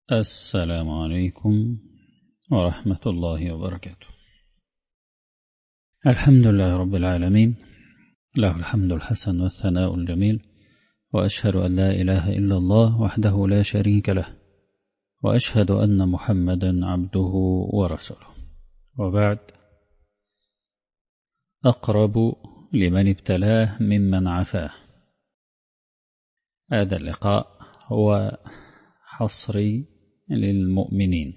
السلام عليكم ورحمة الله وبركاته الحمد لله رب العالمين له الحمد الحسن والثناء الجميل وأشهد أن لا إله إلا الله وحده لا شريك له وأشهد أن محمدا عبده ورسوله وبعد أقرب لمن ابتلاه ممن عفاه هذا اللقاء هو حصري للمؤمنين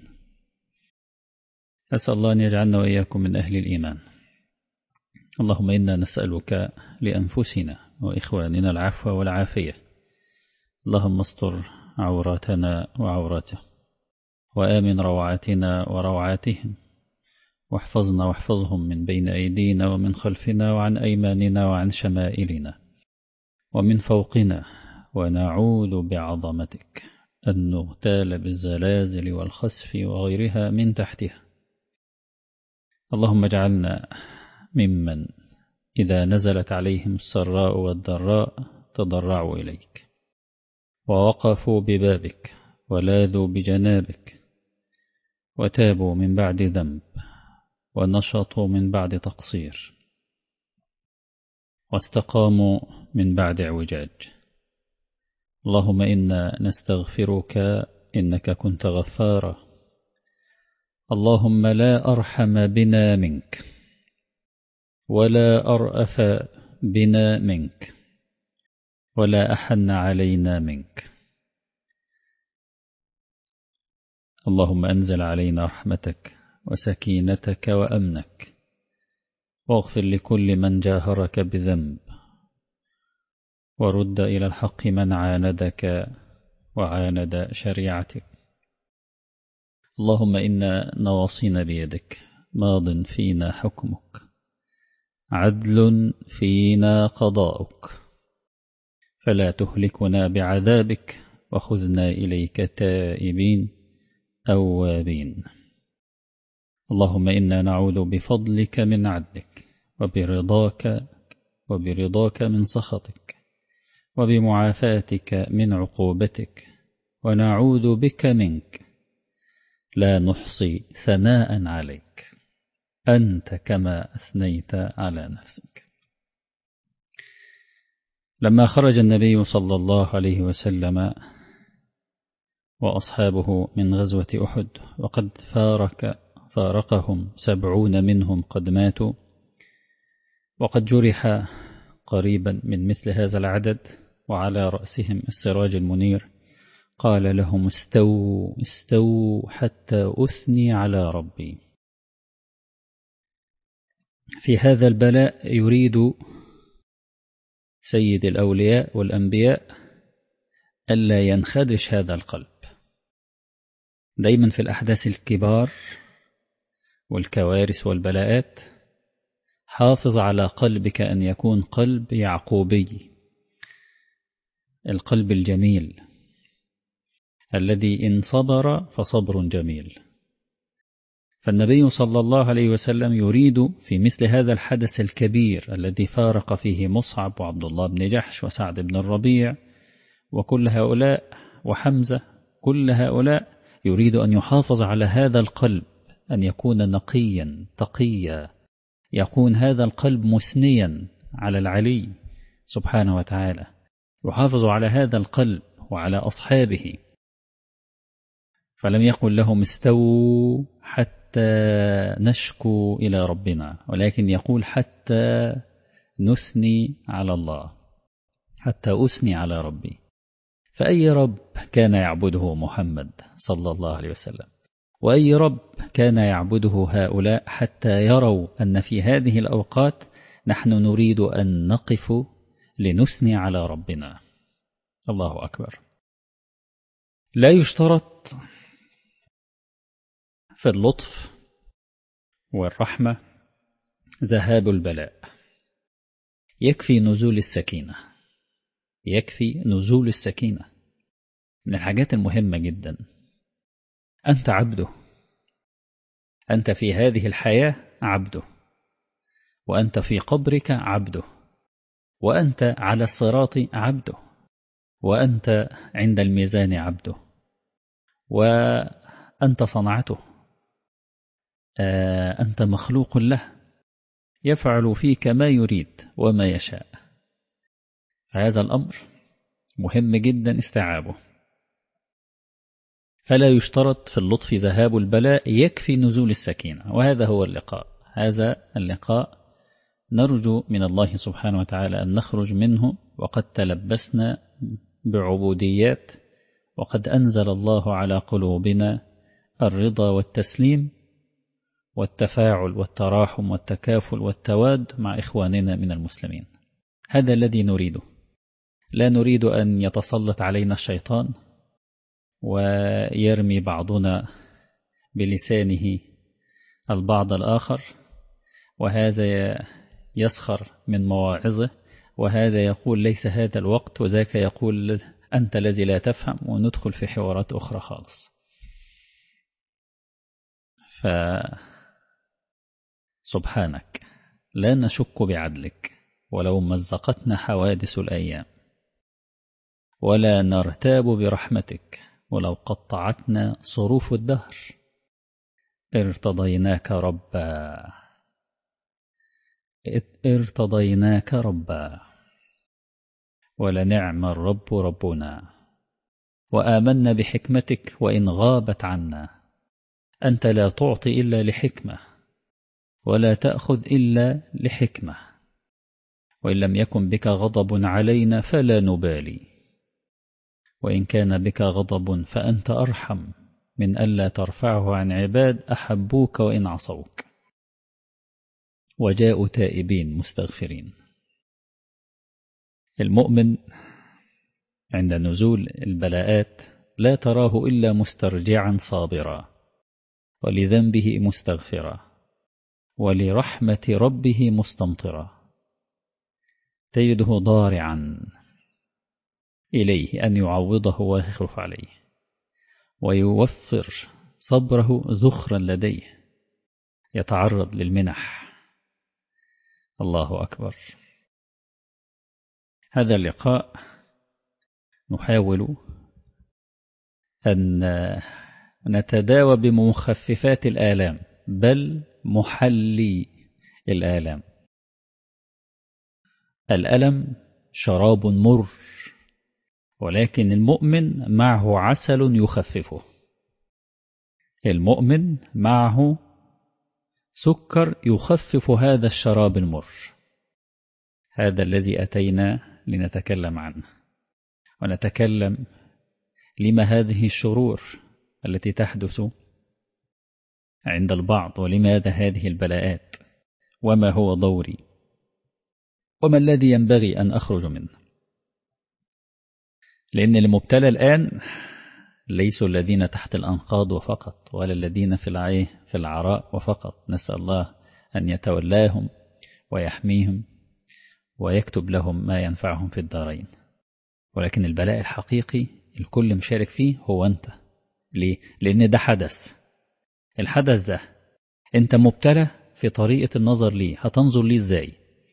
أسأل الله أن يجعلنا وإياكم من أهل الإيمان اللهم إنا نسألك لأنفسنا وإخواننا العفو والعافية اللهم استر عوراتنا وعوراته وآمن روعاتنا وروعاتهم واحفظنا واحفظهم من بين أيدينا ومن خلفنا وعن أيماننا وعن شمائلنا ومن فوقنا ونعوذ بعظمتك أن نغتال بالزلازل والخسف وغيرها من تحتها اللهم اجعلنا ممن إذا نزلت عليهم السراء والضراء تضرعوا إليك ووقفوا ببابك ولاذوا بجنابك وتابوا من بعد ذنب ونشطوا من بعد تقصير واستقاموا من بعد اعوجاج اللهم إنا نستغفرك إنك كنت غفارا اللهم لا أرحم بنا منك ولا أرأف بنا منك ولا أحن علينا منك اللهم أنزل علينا رحمتك وسكينتك وأمنك واغفر لكل من جاهرك بذنب ورد إلى الحق من عاندك وعاند شريعتك اللهم إنا نواصينا بيدك ماض فينا حكمك عدل فينا قضاؤك فلا تهلكنا بعذابك وخذنا إليك تائبين أوابين اللهم إنا نعوذ بفضلك من عدلك وبرضاك وبرضاك من سخطك وبمعافاتك من عقوبتك ونعوذ بك منك لا نحصي ثناء عليك أنت كما أثنيت على نفسك لما خرج النبي صلى الله عليه وسلم وأصحابه من غزوة أحد وقد فارك فارقهم سبعون منهم قد ماتوا وقد جرح قريبا من مثل هذا العدد وعلى رأسهم السراج المنير قال لهم استووا استووا حتى أثني على ربي في هذا البلاء يريد سيد الأولياء والأنبياء ألا ينخدش هذا القلب دايما في الأحداث الكبار والكوارث والبلاءات حافظ على قلبك أن يكون قلب يعقوبي القلب الجميل الذي إن صبر فصبر جميل فالنبي صلى الله عليه وسلم يريد في مثل هذا الحدث الكبير الذي فارق فيه مصعب وعبد الله بن جحش وسعد بن الربيع وكل هؤلاء وحمزة كل هؤلاء يريد أن يحافظ على هذا القلب أن يكون نقيا تقيا يكون هذا القلب مسنيا على العلي سبحانه وتعالى يحافظ على هذا القلب وعلى أصحابه فلم يقل لهم استووا حتى نشكو إلى ربنا ولكن يقول حتى نثني على الله حتى أثني على ربي فأي رب كان يعبده محمد صلى الله عليه وسلم وأي رب كان يعبده هؤلاء حتى يروا أن في هذه الأوقات نحن نريد أن نقف لنثني على ربنا الله أكبر لا يشترط في اللطف والرحمة ذهاب البلاء يكفي نزول السكينة يكفي نزول السكينة من الحاجات المهمة جدا أنت عبده أنت في هذه الحياة عبده وأنت في قبرك عبده وأنت على الصراط عبده وأنت عند الميزان عبده وأنت صنعته أنت مخلوق له يفعل فيك ما يريد وما يشاء فهذا الأمر مهم جدا استيعابه فلا يشترط في اللطف ذهاب البلاء يكفي نزول السكينة وهذا هو اللقاء هذا اللقاء نرجو من الله سبحانه وتعالى أن نخرج منه وقد تلبسنا بعبوديات وقد أنزل الله على قلوبنا الرضا والتسليم والتفاعل والتراحم والتكافل والتواد مع إخواننا من المسلمين هذا الذي نريده لا نريد أن يتسلط علينا الشيطان ويرمي بعضنا بلسانه البعض الآخر وهذا يسخر من مواعظه وهذا يقول ليس هذا الوقت وذاك يقول أنت الذي لا تفهم وندخل في حوارات أخرى خالص فسبحانك لا نشك بعدلك ولو مزقتنا حوادث الأيام ولا نرتاب برحمتك ولو قطعتنا صروف الدهر ارتضيناك ربا ارتضيناك ربا ولنعم الرب ربنا وآمنا بحكمتك وإن غابت عنا أنت لا تعطي إلا لحكمة ولا تأخذ إلا لحكمة وإن لم يكن بك غضب علينا فلا نبالي وإن كان بك غضب فأنت أرحم من ألا ترفعه عن عباد أحبوك وإن عصوك وجاءوا تائبين مستغفرين المؤمن عند نزول البلاءات لا تراه إلا مسترجعا صابرا ولذنبه مستغفرا ولرحمة ربه مستمطرا تجده ضارعا إليه أن يعوضه ويخلف عليه ويوفر صبره ذخرا لديه يتعرض للمنح الله أكبر هذا اللقاء نحاول أن نتداوى بمخففات الآلام بل محلي الآلام الألم شراب مر ولكن المؤمن معه عسل يخففه المؤمن معه سكر يخفف هذا الشراب المر هذا الذي أتينا لنتكلم عنه ونتكلم لما هذه الشرور التي تحدث عند البعض ولماذا هذه البلاءات وما هو دوري وما الذي ينبغي أن أخرج منه لأن المبتلى الآن ليسوا الذين تحت الأنقاض وفقط ولا الذين في العيه في العراء وفقط نسأل الله أن يتولاهم ويحميهم ويكتب لهم ما ينفعهم في الدارين ولكن البلاء الحقيقي الكل مشارك فيه هو أنت ليه؟ لأن ده حدث الحدث ده أنت مبتلى في طريقة النظر ليه هتنظر ليه إزاي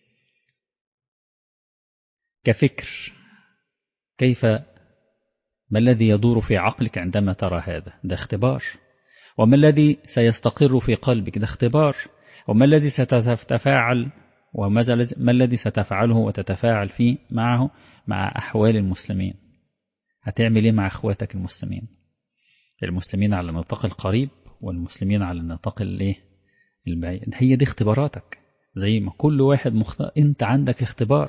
كفكر كيف ما الذي يدور في عقلك عندما ترى هذا ده اختبار وما الذي سيستقر في قلبك ده اختبار وما الذي ستتفاعل وما الذي ستفعله وتتفاعل فيه معه مع أحوال المسلمين هتعمل ايه مع اخواتك المسلمين المسلمين على النطاق القريب والمسلمين على النطاق الايه البعيد هي دي اختباراتك زي ما كل واحد مخت... انت عندك اختبار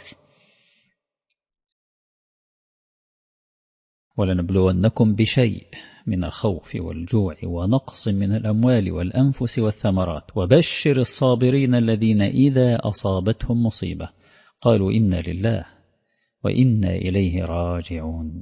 ولنبلونكم بشيء من الخوف والجوع ونقص من الأموال والأنفس والثمرات وبشر الصابرين الذين إذا أصابتهم مصيبة قالوا إنا لله وإنا إليه راجعون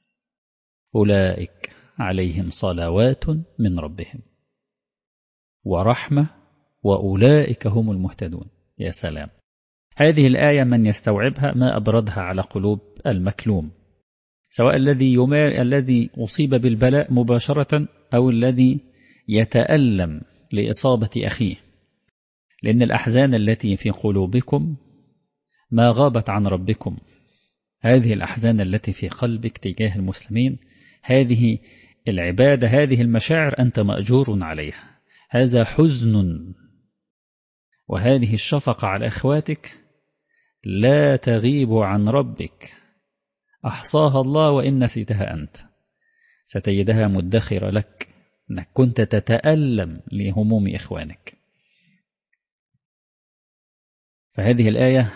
أولئك عليهم صلوات من ربهم ورحمة وأولئك هم المهتدون يا سلام هذه الآية من يستوعبها ما أبردها على قلوب المكلوم سواء الذي يمار الذي أصيب بالبلاء مباشرة أو الذي يتألم لإصابة أخيه لأن الأحزان التي في قلوبكم ما غابت عن ربكم هذه الأحزان التي في قلبك تجاه المسلمين هذه العبادة هذه المشاعر أنت مأجور عليها هذا حزن وهذه الشفقة على إخواتك لا تغيب عن ربك أحصاها الله وإن نسيتها أنت ستجدها مدخرة لك أنك كنت تتألم لهموم إخوانك فهذه الآية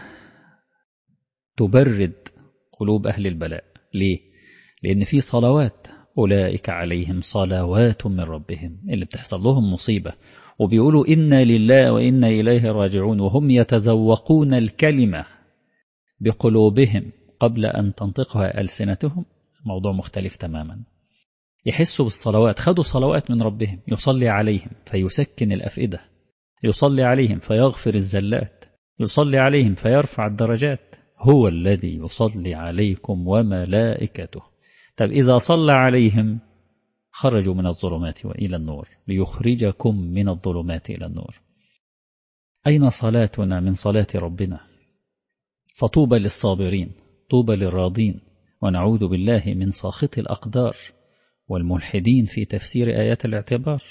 تبرد قلوب أهل البلاء ليه؟ لأن في صلوات أولئك عليهم صلوات من ربهم اللي بتحصل لهم مصيبة وبيقولوا إنا لله وإنا إليه راجعون وهم يتذوقون الكلمة بقلوبهم قبل أن تنطقها ألسنتهم موضوع مختلف تماما يحسوا بالصلوات خدوا صلوات من ربهم يصلي عليهم فيسكن الأفئدة يصلي عليهم فيغفر الزلات يصلي عليهم فيرفع الدرجات هو الذي يصلي عليكم وملائكته طب إذا صلى عليهم خرجوا من الظلمات وإلى النور ليخرجكم من الظلمات إلى النور أين صلاتنا من صلاة ربنا فطوبى للصابرين طوبى للراضين ونعوذ بالله من ساخط الأقدار والملحدين في تفسير آيات الاعتبار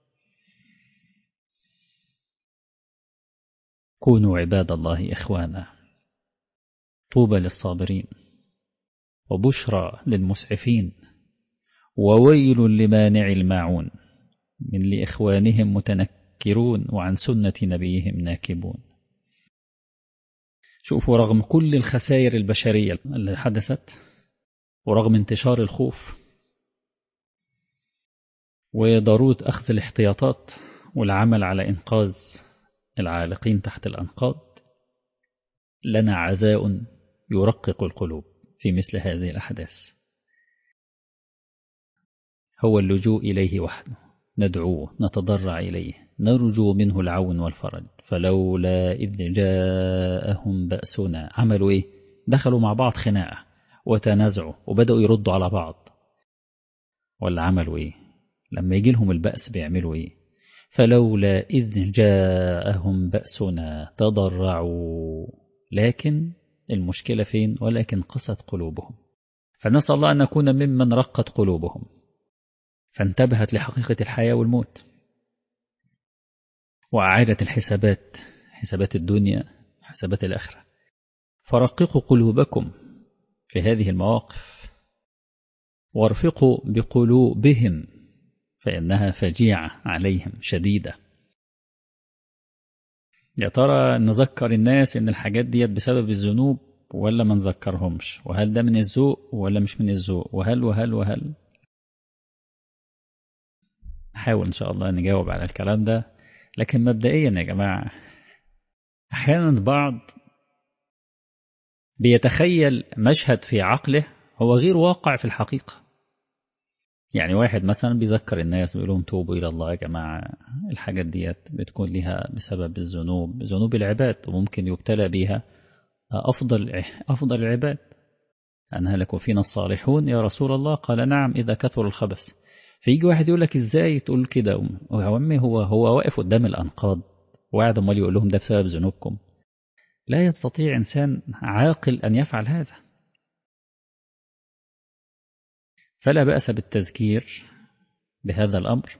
كونوا عباد الله إخوانا طوبى للصابرين وبشرى للمسعفين وويل لمانع الماعون من لإخوانهم متنكرون وعن سنة نبيهم ناكبون شوفوا رغم كل الخسائر البشرية اللي حدثت ورغم انتشار الخوف وضرورة أخذ الاحتياطات والعمل على إنقاذ العالقين تحت الأنقاض لنا عزاء يرقق القلوب في مثل هذه الأحداث هو اللجوء إليه وحده ندعوه نتضرع إليه نرجو منه العون والفرج فلولا إذ جاءهم بأسنا عملوا إيه دخلوا مع بعض خناقة وتنازعوا وبدأوا يردوا على بعض ولا عملوا إيه لما يجي لهم البأس بيعملوا إيه فلولا إذ جاءهم بأسنا تضرعوا لكن المشكلة فين ولكن قست قلوبهم فنسأل الله أن نكون ممن رقت قلوبهم فانتبهت لحقيقة الحياة والموت وأعادت الحسابات حسابات الدنيا حسابات الآخرة فرققوا قلوبكم في هذه المواقف وارفقوا بقلوبهم فإنها فجيعة عليهم شديدة يا ترى نذكر الناس إن الحاجات ديت بسبب الذنوب ولا ما نذكرهمش وهل ده من الذوق ولا مش من الذوق وهل وهل وهل نحاول إن شاء الله نجاوب على الكلام ده لكن مبدئيا يا جماعة أحيانا البعض بيتخيل مشهد في عقله هو غير واقع في الحقيقة يعني واحد مثلا بيذكر الناس بيقول لهم توبوا إلى الله يا جماعة الحاجات ديت بتكون لها بسبب الذنوب ذنوب العباد وممكن يبتلى بها أفضل أفضل العباد أن هلك فينا الصالحون يا رسول الله قال نعم إذا كثر الخبث فيجي واحد يقول لك إزاي تقول كده هو هو هو واقف قدام الأنقاض وقاعد امال يقول لهم ده بسبب ذنوبكم لا يستطيع إنسان عاقل أن يفعل هذا فلا بأس بالتذكير بهذا الأمر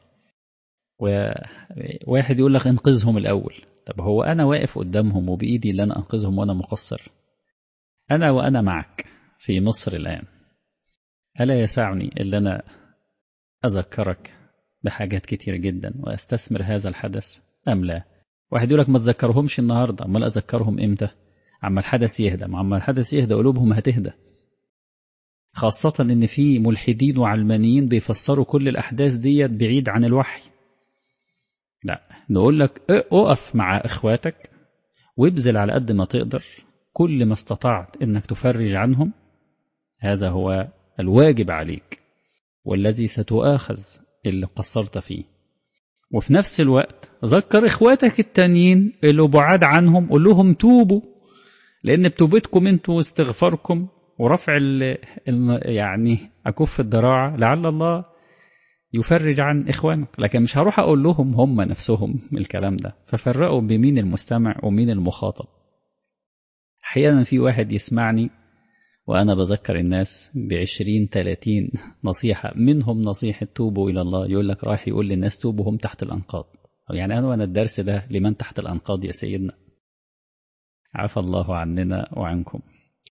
وواحد يقول لك انقذهم الأول طب هو أنا واقف قدامهم وبإيدي اللي أنا أنقذهم وأنا مقصر أنا وأنا معك في مصر الآن ألا يسعني اللي أنا أذكرك بحاجات كتير جدا وأستثمر هذا الحدث أم لا واحد يقول لك ما تذكرهمش النهاردة أمال أذكرهم إمتى عما الحدث يهدى عما الحدث يهدى قلوبهم هتهدى خاصة إن في ملحدين وعلمانيين بيفسروا كل الأحداث ديت بعيد عن الوحي لا نقول لك اقف مع إخواتك وابذل على قد ما تقدر كل ما استطعت إنك تفرج عنهم هذا هو الواجب عليك والذي ستؤاخذ اللي قصرت فيه وفي نفس الوقت ذكر إخواتك التانيين اللي بعاد عنهم قول لهم توبوا لأن بتوبتكم انتوا واستغفاركم ورفع ال ال يعني أكف الذراع لعل الله يفرج عن إخوانك لكن مش هروح أقول لهم هم نفسهم الكلام ده ففرقوا بمين المستمع ومين المخاطب أحيانا في واحد يسمعني وأنا بذكر الناس بعشرين تلاتين نصيحة منهم نصيحة توبوا إلى الله يقول لك رايح يقول للناس توبوا هم تحت الأنقاض يعني أنا وأنا الدرس ده لمن تحت الأنقاض يا سيدنا عفى الله عننا وعنكم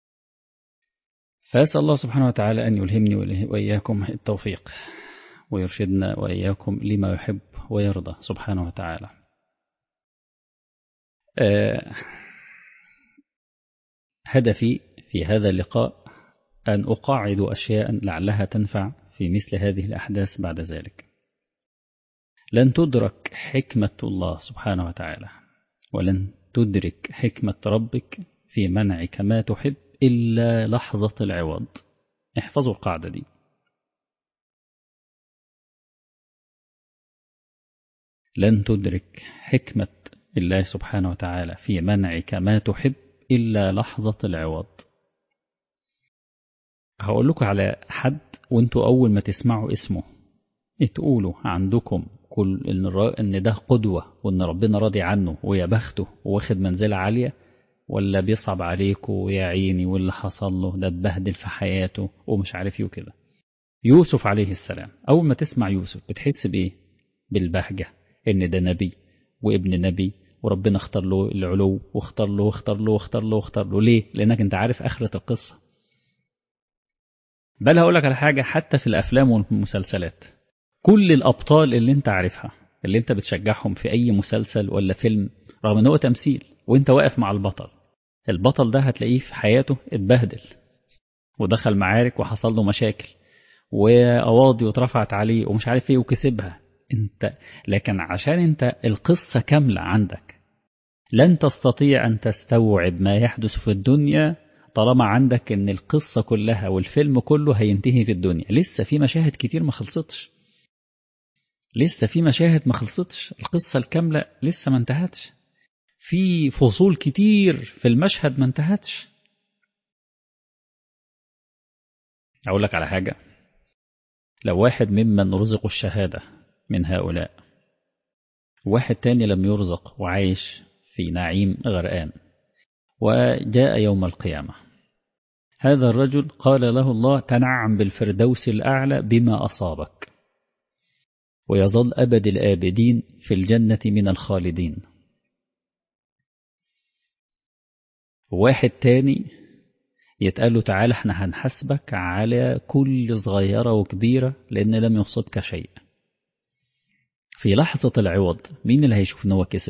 فأسأل الله سبحانه وتعالى أن يلهمني وإياكم التوفيق ويرشدنا وإياكم لما يحب ويرضى سبحانه وتعالى أه هدفي في هذا اللقاء أن أقاعد أشياء لعلها تنفع في مثل هذه الأحداث بعد ذلك لن تدرك حكمة الله سبحانه وتعالى ولن تدرك حكمة ربك في منعك ما تحب إلا لحظة العوض احفظوا القاعدة دي لن تدرك حكمة الله سبحانه وتعالى في منعك ما تحب إلا لحظة العوض هقول لكم على حد وانتوا أول ما تسمعوا اسمه تقولوا عندكم كل إن, إن ده قدوة وإن ربنا راضي عنه ويا بخته واخد منزلة عالية ولا بيصعب عليكم ويا عيني واللي حصل له ده اتبهدل في حياته ومش عارف ايه وكده يوسف عليه السلام أول ما تسمع يوسف بتحس بإيه؟ بالبهجة إن ده نبي وابن نبي وربنا اختار له العلو واختار له واختار له واختار له واختار له ليه؟ لأنك أنت عارف آخرة القصة بل هقول لك على حاجة حتى في الأفلام والمسلسلات كل الأبطال اللي أنت عارفها اللي أنت بتشجعهم في أي مسلسل ولا فيلم رغم أنه تمثيل وأنت واقف مع البطل البطل ده هتلاقيه في حياته اتبهدل ودخل معارك وحصل له مشاكل وقواضي واترفعت عليه ومش عارف ايه وكسبها انت لكن عشان انت القصة كاملة عندك لن تستطيع أن تستوعب ما يحدث في الدنيا طالما عندك ان القصة كلها والفيلم كله هينتهي في الدنيا لسه في مشاهد كتير ما خلصتش لسه في مشاهد ما خلصتش القصة الكاملة لسه ما انتهتش في فصول كتير في المشهد ما انتهتش أقول لك على حاجة لو واحد ممن رزقوا الشهادة من هؤلاء واحد تاني لم يرزق وعايش في نعيم غرقان وجاء يوم القيامة هذا الرجل قال له الله تنعم بالفردوس الأعلى بما أصابك ويظل أبد الآبدين في الجنة من الخالدين واحد تاني يتقال له تعالى احنا هنحاسبك على كل صغيرة وكبيرة لأن لم يصبك شيء في لحظة العوض مين اللي هيشوف ان هو كسب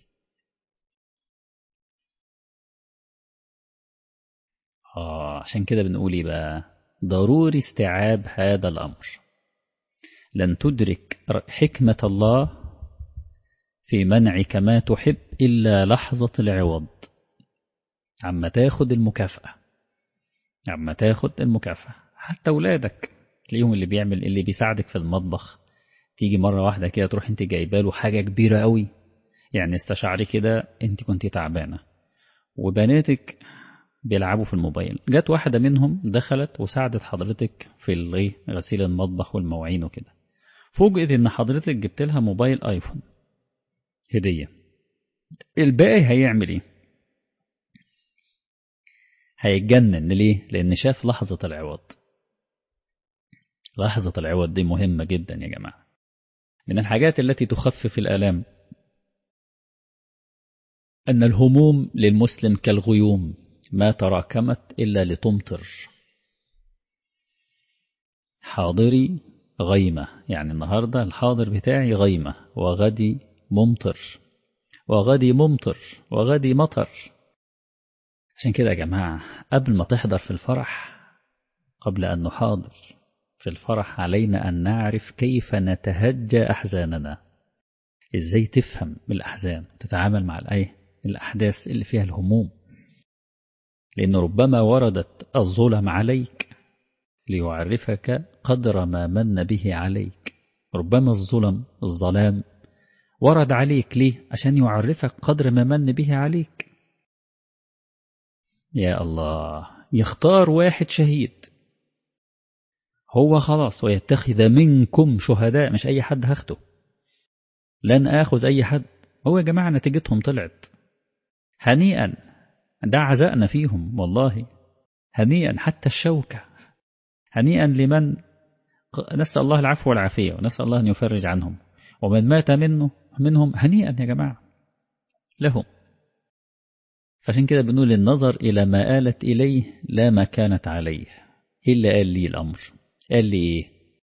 آه عشان كده بنقول ايه بقى ضروري استيعاب هذا الأمر لن تدرك حكمة الله في منعك ما تحب إلا لحظة العوض عما تاخد المكافأة عما تاخد المكافأة حتى أولادك تلاقيهم اللي بيعمل اللي بيساعدك في المطبخ تيجي مرة واحدة كده تروح انت جايباله حاجة كبيرة قوي يعني استشعري كده انت كنت تعبانة وبناتك بيلعبوا في الموبايل جت واحدة منهم دخلت وساعدت حضرتك في غسيل المطبخ والمواعين وكده فوجئت ان حضرتك جبت لها موبايل ايفون هدية الباقي هيعمل ايه هيتجنن ليه لان شاف لحظة العوض لحظة العوض دي مهمة جدا يا جماعة من الحاجات التي تخفف الآلام أن الهموم للمسلم كالغيوم ما تراكمت إلا لتمطر حاضري غيمة يعني النهاردة الحاضر بتاعي غيمة وغدي ممطر وغدي ممطر وغدي مطر عشان كده يا جماعة قبل ما تحضر في الفرح قبل أن نحاضر في الفرح علينا أن نعرف كيف نتهجى أحزاننا إزاي تفهم الأحزان تتعامل مع الأيه الأحداث اللي فيها الهموم لأن ربما وردت الظلم عليك ليعرفك قدر ما من به عليك ربما الظلم الظلام ورد عليك ليه عشان يعرفك قدر ما من به عليك يا الله يختار واحد شهيد هو خلاص ويتخذ منكم شهداء مش أي حد هاخده لن آخذ أي حد هو يا جماعة نتيجتهم طلعت هنيئا ده عزائنا فيهم والله هنيئا حتى الشوكة هنيئا لمن نسأل الله العفو والعافية ونسأل الله أن يفرج عنهم ومن مات منه منهم هنيئا يا جماعة لهم فعشان كده بنقول النظر إلى ما آلت إليه لا ما كانت عليه إيه اللي قال لي الأمر قال لي إيه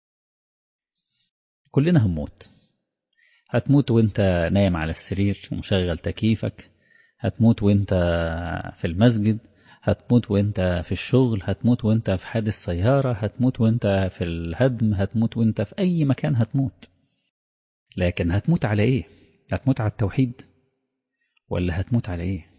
كلنا هنموت هتموت وانت نايم على السرير ومشغل تكييفك هتموت وانت في المسجد هتموت وانت في الشغل هتموت وانت في حادث سيارة هتموت وانت في الهدم هتموت وانت في أي مكان هتموت لكن هتموت على ايه هتموت على التوحيد ولا هتموت على ايه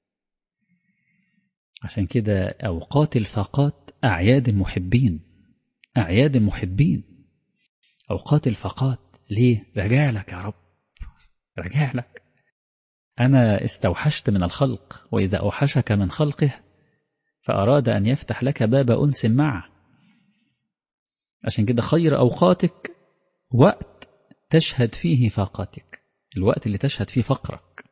عشان كده أوقات الفاقات أعياد المحبين أعياد المحبين أوقات الفاقات ليه رجع لك يا رب رجع لك أنا استوحشت من الخلق وإذا أوحشك من خلقه فأراد أن يفتح لك باب أنس معه عشان كده خير أوقاتك وقت تشهد فيه فاقاتك الوقت اللي تشهد فيه فقرك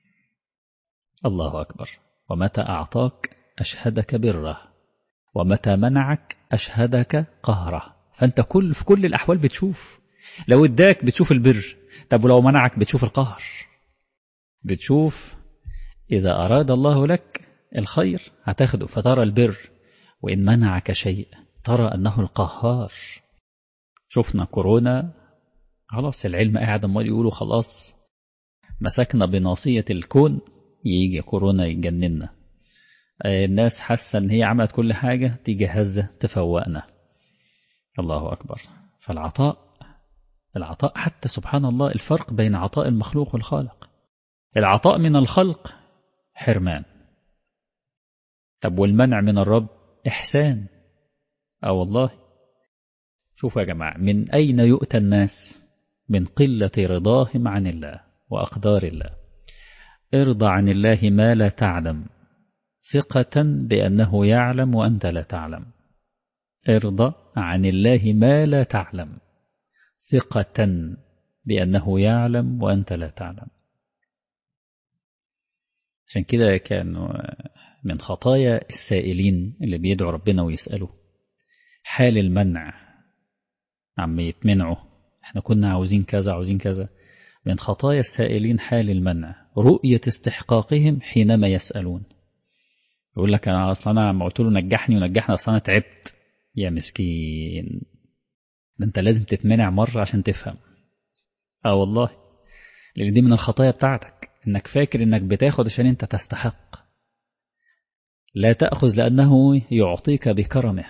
الله أكبر ومتى أعطاك أشهدك بره ومتى منعك أشهدك قهره فأنت كل في كل الأحوال بتشوف لو اداك بتشوف البر طب ولو منعك بتشوف القهر بتشوف إذا أراد الله لك الخير هتاخده فترى البر وإن منعك شيء ترى أنه القهار شفنا كورونا خلاص العلم قاعد امال يقولوا خلاص مسكنا بناصية الكون يجي كورونا يجننا الناس حاسة ان هي عملت كل حاجة تيجي هزة تفوقنا الله أكبر فالعطاء العطاء حتى سبحان الله الفرق بين عطاء المخلوق والخالق العطاء من الخلق حرمان طب والمنع من الرب إحسان أه والله شوفوا يا جماعة من أين يؤتى الناس من قلة رضاهم عن الله وأقدار الله ارضى عن الله ما لا تعلم ثقة بأنه يعلم وأنت لا تعلم ارضى عن الله ما لا تعلم ثقة بأنه يعلم وأنت لا تعلم عشان كده كانوا من خطايا السائلين اللي بيدعوا ربنا ويسألوا حال المنع عم يتمنعوا احنا كنا عاوزين كذا عاوزين كذا من خطايا السائلين حال المنع رؤية استحقاقهم حينما يسألون يقول لك انا اصلا انا لما قلت له نجحني ونجحنا اصلا انا تعبت يا مسكين ده انت لازم تتمنع مرة عشان تفهم اه والله لان دي من الخطايا بتاعتك انك فاكر انك بتاخد عشان انت تستحق لا تأخذ لأنه يعطيك بكرمه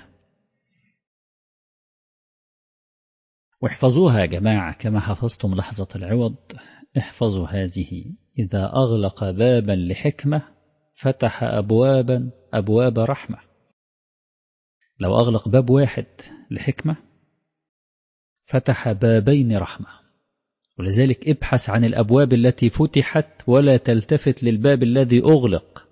واحفظوها يا جماعة كما حفظتم لحظة العوض احفظوا هذه إذا أغلق بابا لحكمة فتح أبوابا أبواب رحمة لو أغلق باب واحد لحكمة فتح بابين رحمة ولذلك ابحث عن الأبواب التي فتحت ولا تلتفت للباب الذي أغلق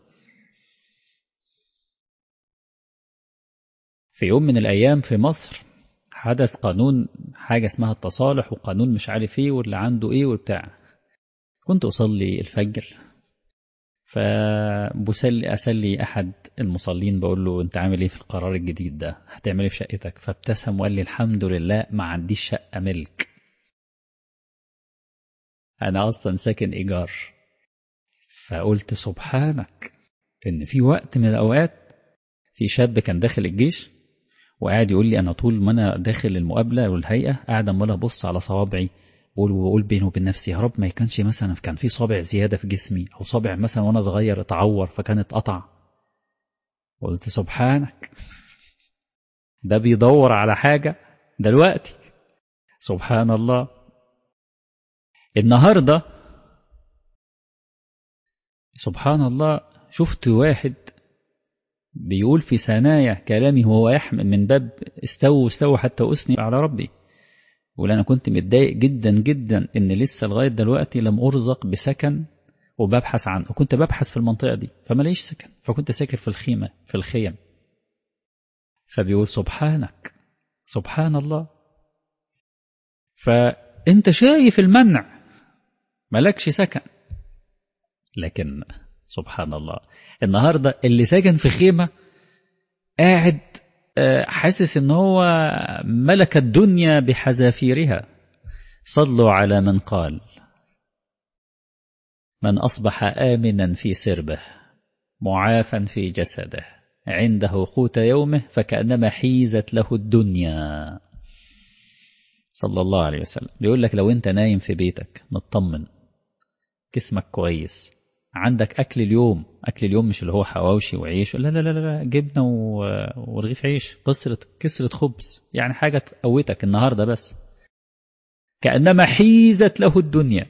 في يوم من الأيام في مصر حدث قانون حاجة اسمها التصالح وقانون مش عارف ايه واللي عنده ايه وبتاع كنت أصلي الفجر فبسلي أسلي أحد المصلين بقول له أنت عامل إيه في القرار الجديد ده هتعمل إيه في شقتك فابتسم وقال لي الحمد لله ما عنديش شقة ملك أنا أصلا ساكن إيجار فقلت سبحانك إن في وقت من الأوقات في شاب كان داخل الجيش وقاعد يقول لي أنا طول ما أنا داخل المقابلة والهيئة قاعد أمال أبص على صوابعي بقول وأقول بيني وبين نفسي يا رب ما يكونش مثلا كان في صابع زيادة في جسمي أو صابع مثلا وأنا صغير اتعور فكانت قطع قلت سبحانك ده بيدور على حاجة دلوقتي سبحان الله النهاردة سبحان الله شفت واحد بيقول في ثنايا كلامه وهو يحمل من باب استووا استووا حتى أثني على ربي يقول أنا كنت متضايق جدا جدا إن لسه لغاية دلوقتي لم أرزق بسكن وببحث عنه وكنت ببحث في المنطقة دي فما ليش سكن فكنت ساكن في الخيمة في الخيم فبيقول سبحانك سبحان الله فأنت شايف المنع ملكش سكن لكن سبحان الله النهاردة اللي ساكن في خيمة قاعد حاسس ان هو ملك الدنيا بحذافيرها صلوا على من قال من أصبح آمنا في سربه معافا في جسده عنده قوت يومه فكأنما حيزت له الدنيا صلى الله عليه وسلم بيقول لك لو انت نايم في بيتك مطمن جسمك كويس عندك أكل اليوم أكل اليوم مش اللي هو حواوشي وعيش لا لا لا لا جبنة ورغيف عيش كسرة كسرة خبز يعني حاجة تقوتك النهاردة بس كأنما حيزت له الدنيا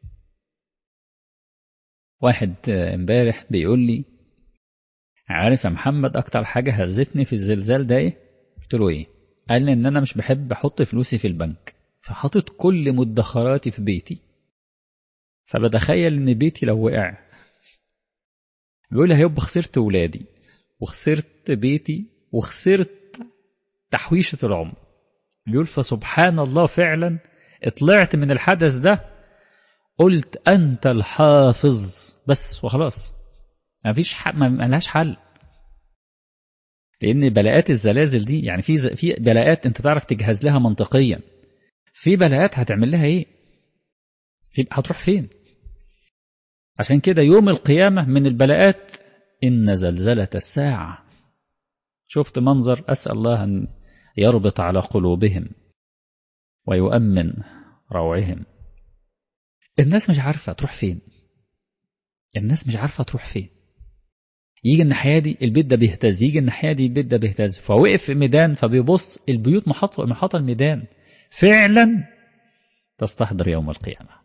واحد امبارح بيقول لي عارف يا محمد أكتر حاجة هزتني في الزلزال ده إيه؟ قلت له إيه؟ قال لي إن أنا مش بحب أحط فلوسي في البنك فحطت كل مدخراتي في بيتي فبتخيل إن بيتي لو وقع بيقول لي هيبقى خسرت ولادي وخسرت بيتي وخسرت تحويشة العمر بيقول فسبحان الله فعلا طلعت من الحدث ده قلت أنت الحافظ بس وخلاص ما فيش حل ما لهاش حل لأن بلاءات الزلازل دي يعني في في بلاءات أنت تعرف تجهز لها منطقيا في بلاءات هتعمل لها إيه؟ في هتروح فين؟ عشان كده يوم القيامة من البلاءات إن زلزلة الساعة شفت منظر أسأل الله أن يربط على قلوبهم ويؤمن روعهم الناس مش عارفة تروح فين الناس مش عارفة تروح فين يجي الناحية دي البيت ده بيهتز يجي الناحية دي البيت ده بيهتز فوقف في ميدان فبيبص البيوت محاطة محاطة الميدان فعلا تستحضر يوم القيامة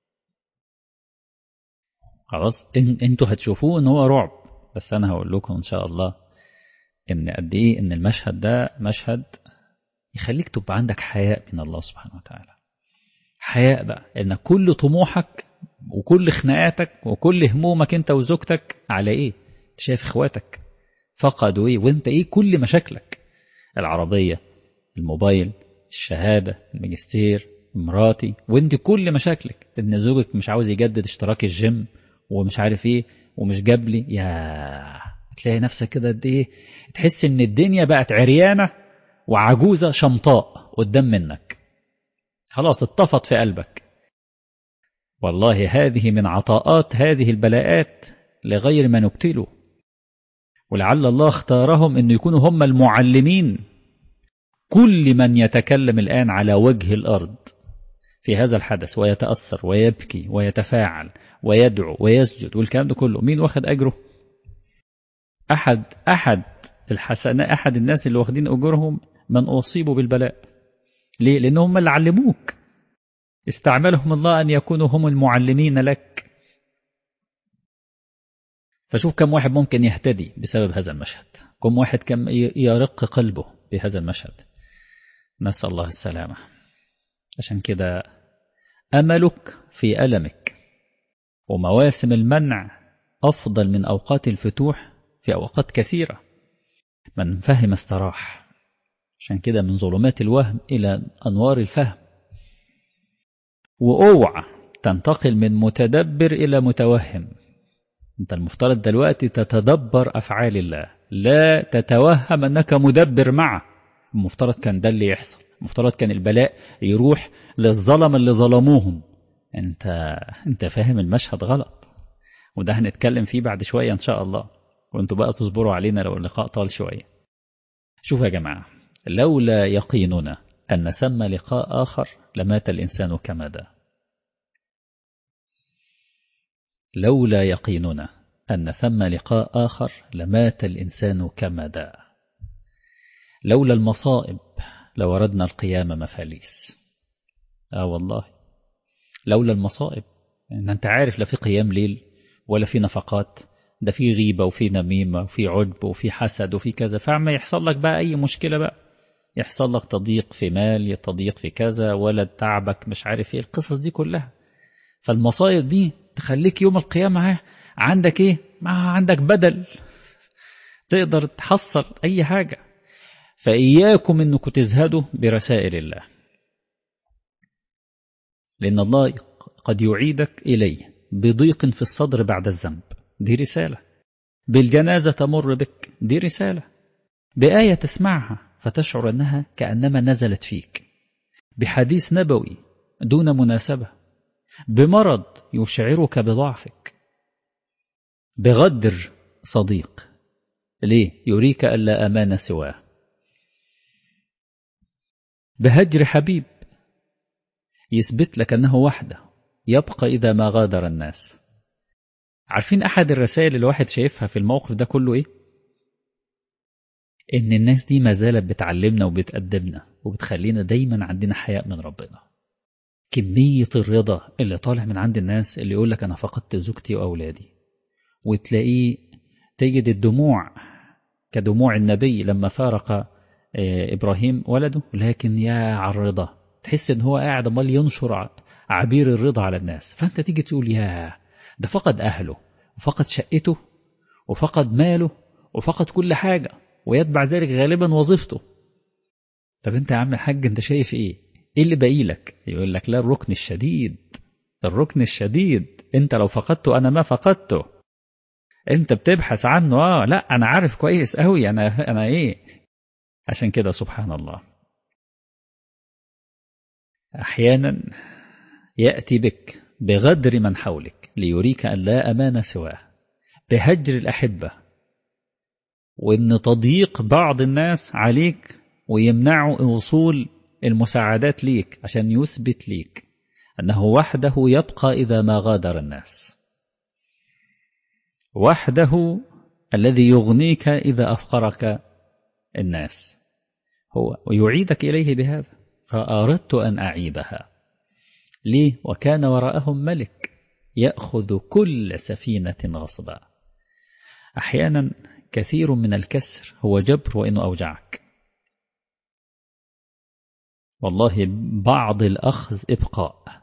خلاص إن انتوا هتشوفوه ان هو رعب بس انا هقول لكم ان شاء الله ان قد ايه ان المشهد ده مشهد يخليك تبقى عندك حياء من الله سبحانه وتعالى حياء بقى ان كل طموحك وكل خناقاتك وكل همومك انت وزوجتك على ايه شايف اخواتك فقدوا ايه وانت ايه كل مشاكلك العربية الموبايل الشهادة الماجستير مراتي وانت كل مشاكلك ان زوجك مش عاوز يجدد اشتراك الجيم ومش عارف ايه ومش جاب لي يا تلاقي نفسك كده قد ايه تحس ان الدنيا بقت عريانه وعجوزه شمطاء قدام منك خلاص اتطفت في قلبك والله هذه من عطاءات هذه البلاءات لغير من ابتلوا ولعل الله اختارهم أن يكونوا هم المعلمين كل من يتكلم الآن على وجه الأرض في هذا الحدث ويتأثر ويبكي ويتفاعل ويدعو ويسجد والكلام ده كله مين واخد أجره أحد أحد الحسنة أحد الناس اللي واخدين أجورهم من أصيبوا بالبلاء ليه؟ لأن هم اللي علموك استعملهم الله أن يكونوا هم المعلمين لك فشوف كم واحد ممكن يهتدي بسبب هذا المشهد كم واحد كم يرق قلبه بهذا المشهد نسأل الله السلامة عشان كده أملك في ألمك ومواسم المنع أفضل من أوقات الفتوح في أوقات كثيرة من فهم استراح عشان كده من ظلمات الوهم إلى أنوار الفهم وأوعى تنتقل من متدبر إلى متوهم أنت المفترض دلوقتي تتدبر أفعال الله لا تتوهم أنك مدبر معه المفترض كان ده اللي يحصل المفترض كان البلاء يروح للظلم اللي ظلموهم انت انت فاهم المشهد غلط وده هنتكلم فيه بعد شوية ان شاء الله وانتوا بقى تصبروا علينا لو اللقاء طال شوية شوفوا يا جماعة لولا يقيننا أن ثم لقاء آخر لمات الإنسان كما دا لولا يقيننا أن ثم لقاء آخر لمات الإنسان كما دا لولا المصائب لوردنا القيامة مفاليس آه والله لولا المصائب إن أنت عارف لا في قيام ليل ولا في نفقات ده في غيبة وفي نميمة وفي عجب وفي حسد وفي كذا فعما يحصل لك بقى أي مشكلة بقى يحصل لك تضييق في مال تضييق في كذا ولد تعبك مش عارف ايه القصص دي كلها فالمصايب دي تخليك يوم القيامة عندك ايه ما عندك بدل تقدر تحصل اي حاجة فإياكم انكم تزهدوا برسائل الله لأن الله قد يعيدك إليه بضيق في الصدر بعد الذنب دي رسالة بالجنازة تمر بك دي رسالة بآية تسمعها فتشعر أنها كأنما نزلت فيك بحديث نبوي دون مناسبة بمرض يشعرك بضعفك بغدر صديق ليه يريك ألا أمان سواه بهجر حبيب يثبت لك أنه وحده يبقى إذا ما غادر الناس عارفين أحد الرسائل اللي الواحد شايفها في الموقف ده كله إيه؟ إن الناس دي ما زالت بتعلمنا وبتأدبنا وبتخلينا دايما عندنا حياء من ربنا كمية الرضا اللي طالع من عند الناس اللي يقول لك أنا فقدت زوجتي وأولادي وتلاقيه تجد الدموع كدموع النبي لما فارق إبراهيم ولده لكن يا على الرضا تحس إن هو قاعد امال ينشر عبير الرضا على الناس فأنت تيجي تقول يا ده فقد أهله وفقد شقته وفقد ماله وفقد كل حاجة ويتبع ذلك غالبا وظيفته طب انت يا عم الحاج انت شايف ايه ايه اللي باقي لك يقول لك لا الركن الشديد الركن الشديد انت لو فقدته انا ما فقدته انت بتبحث عنه اه لا انا عارف كويس قوي انا انا ايه عشان كده سبحان الله احيانا ياتي بك بغدر من حولك ليريك ان لا امان سواه بهجر الاحبه وان تضييق بعض الناس عليك ويمنعوا وصول المساعدات ليك عشان يثبت ليك انه وحده يبقى اذا ما غادر الناس وحده الذي يغنيك إذا أفقرك الناس هو ويعيدك إليه بهذا فأردت أن أعيبها ليه وكان وراءهم ملك يأخذ كل سفينة غصبا أحيانا كثير من الكسر هو جبر وإنه أوجعك والله بعض الأخذ إبقاء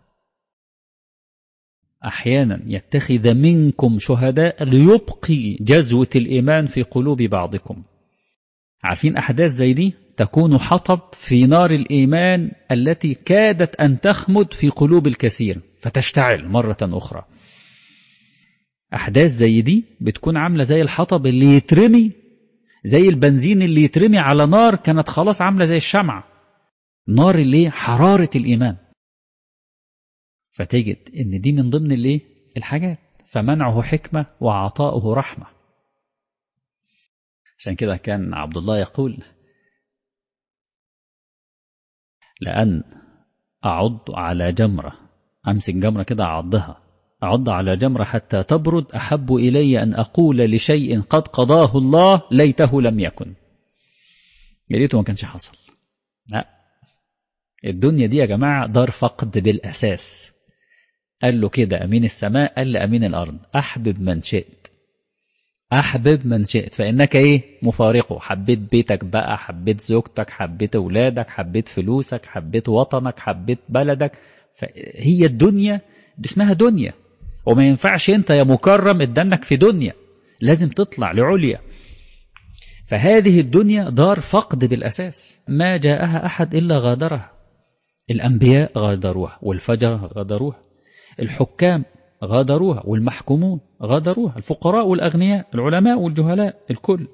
أحيانا يتخذ منكم شهداء ليبقي جزوة الإيمان في قلوب بعضكم عارفين أحداث زي دي تكون حطب في نار الإيمان التي كادت أن تخمد في قلوب الكثير فتشتعل مرة أخرى أحداث زي دي بتكون عاملة زي الحطب اللي يترمي زي البنزين اللي يترمي على نار كانت خلاص عاملة زي الشمعة نار اللي حرارة الإيمان فتجد ان دي من ضمن الايه الحاجات فمنعه حكمة وعطاؤه رحمة عشان كده كان عبد الله يقول لأن أعض على جمرة أمسك جمرة كده أعضها أعض على جمرة حتى تبرد أحب إلي أن أقول لشيء قد قضاه الله ليته لم يكن يا ريته ما كانش حصل لا الدنيا دي يا جماعة دار فقد بالأساس قال له كده أمين السماء قال لأمين الأرض أحبب من شئت أحبب من شئت فإنك إيه مفارقه حبيت بيتك بقى حبيت زوجتك حبيت أولادك حبيت فلوسك حبيت وطنك حبيت بلدك فهي الدنيا دي اسمها دنيا وما ينفعش أنت يا مكرم ادنك في دنيا لازم تطلع لعليا فهذه الدنيا دار فقد بالأساس ما جاءها أحد إلا غادرها الأنبياء غادروها والفجر غادروها الحكام غادروها والمحكومون غادروها الفقراء والأغنياء العلماء والجهلاء الكل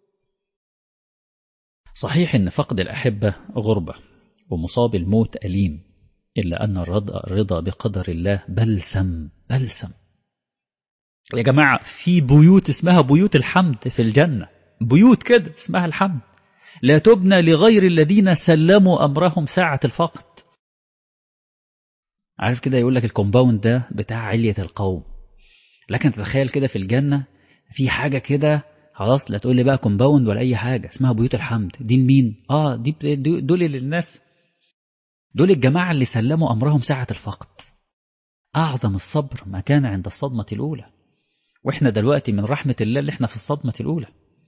صحيح أن فقد الأحبة غربة ومصاب الموت أليم إلا أن الرضا, الرضا بقدر الله بلسم بلسم يا جماعة في بيوت اسمها بيوت الحمد في الجنة بيوت كده اسمها الحمد لا تبنى لغير الذين سلموا أمرهم ساعة الفقد عارف كده يقول لك الكومباوند ده بتاع علية القوم لكن تتخيل كده في الجنة في حاجة كده خلاص لا تقول لي بقى كومباوند ولا أي حاجة اسمها بيوت الحمد دي لمين؟ اه دي دول للناس دول الجماعة اللي سلموا أمرهم ساعة الفقد أعظم الصبر ما كان عند الصدمة الأولى وإحنا دلوقتي من رحمة الله اللي إحنا في الصدمة الأولى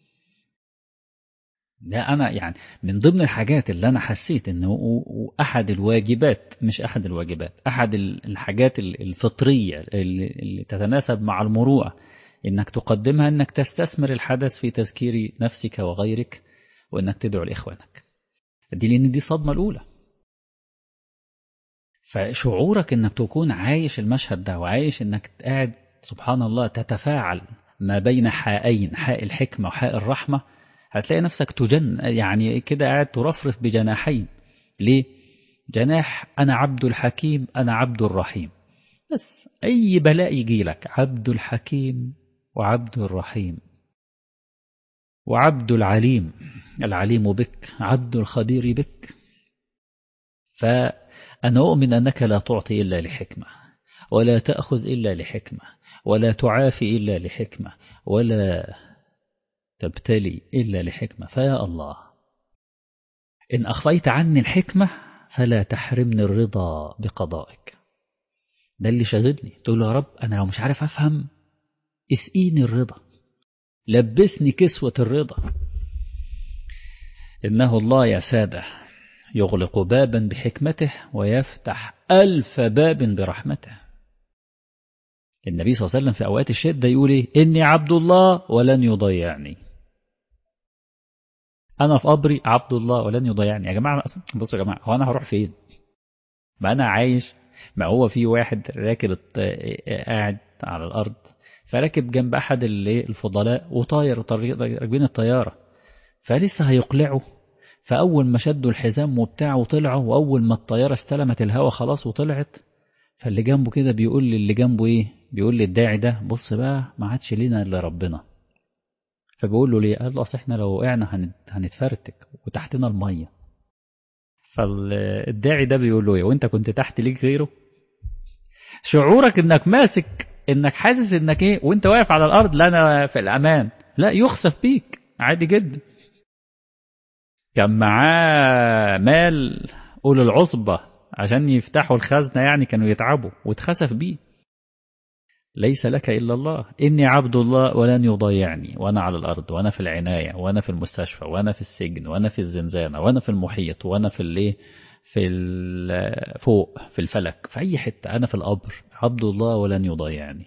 ده أنا يعني من ضمن الحاجات اللي أنا حسيت إنه أحد الواجبات مش أحد الواجبات أحد الحاجات الفطرية اللي تتناسب مع المروءة إنك تقدمها إنك تستثمر الحدث في تذكير نفسك وغيرك وإنك تدعو لإخوانك دي لأن دي الصدمة الأولى فشعورك إنك تكون عايش المشهد ده وعايش إنك قاعد سبحان الله تتفاعل ما بين حائين حاء الحكمة وحاء الرحمة هتلاقي نفسك تجن يعني كده قاعد ترفرف بجناحين ليه جناح أنا عبد الحكيم أنا عبد الرحيم بس أي بلاء يجي لك عبد الحكيم وعبد الرحيم وعبد العليم العليم بك عبد الخبير بك فأنا أؤمن أنك لا تعطي إلا لحكمة ولا تأخذ إلا لحكمة ولا تعافي إلا لحكمة ولا تبتلي إلا لحكمة فيا الله إن أخفيت عني الحكمة فلا تحرمني الرضا بقضائك ده اللي شاغلني تقول له يا رب أنا لو مش عارف أفهم اسقيني الرضا لبسني كسوة الرضا إنه الله يا سادة يغلق بابا بحكمته ويفتح ألف باب برحمته النبي صلى الله عليه وسلم في أوقات الشدة يقول إيه إني عبد الله ولن يضيعني أنا في قبري عبد الله ولن يضيعني يا جماعة بصوا يا جماعة هو أنا هروح فين ما أنا عايش ما هو في واحد راكب قاعد على الأرض فراكب جنب أحد الفضلاء وطاير راكبين الطيارة فلسه هيقلعوا فأول ما شدوا الحزام وبتاعه وطلعوا وأول ما الطيارة استلمت الهوا خلاص وطلعت فاللي جنبه كده بيقول للي جنبه إيه بيقول للداعي ده بص بقى ما عادش لينا إلا ربنا فبيقول له ليه قال له أصل إحنا لو وقعنا هنتفرتك وتحتنا المية فالداعي ده بيقول له إيه وأنت كنت تحت ليك غيره شعورك إنك ماسك إنك حاسس إنك إيه وأنت واقف على الأرض لا أنا في الأمان لا يخسف بيك عادي جدا كان معاه مال أولي العصبة عشان يفتحوا الخزنة يعني كانوا يتعبوا واتخسف بيه ليس لك إلا الله إني عبد الله ولن يضيعني وأنا على الأرض وأنا في العناية وأنا في المستشفى وأنا في السجن وأنا في الزنزانة وأنا في المحيط وأنا في الايه في فوق في الفلك في أي حتة أنا في القبر عبد الله ولن يضيعني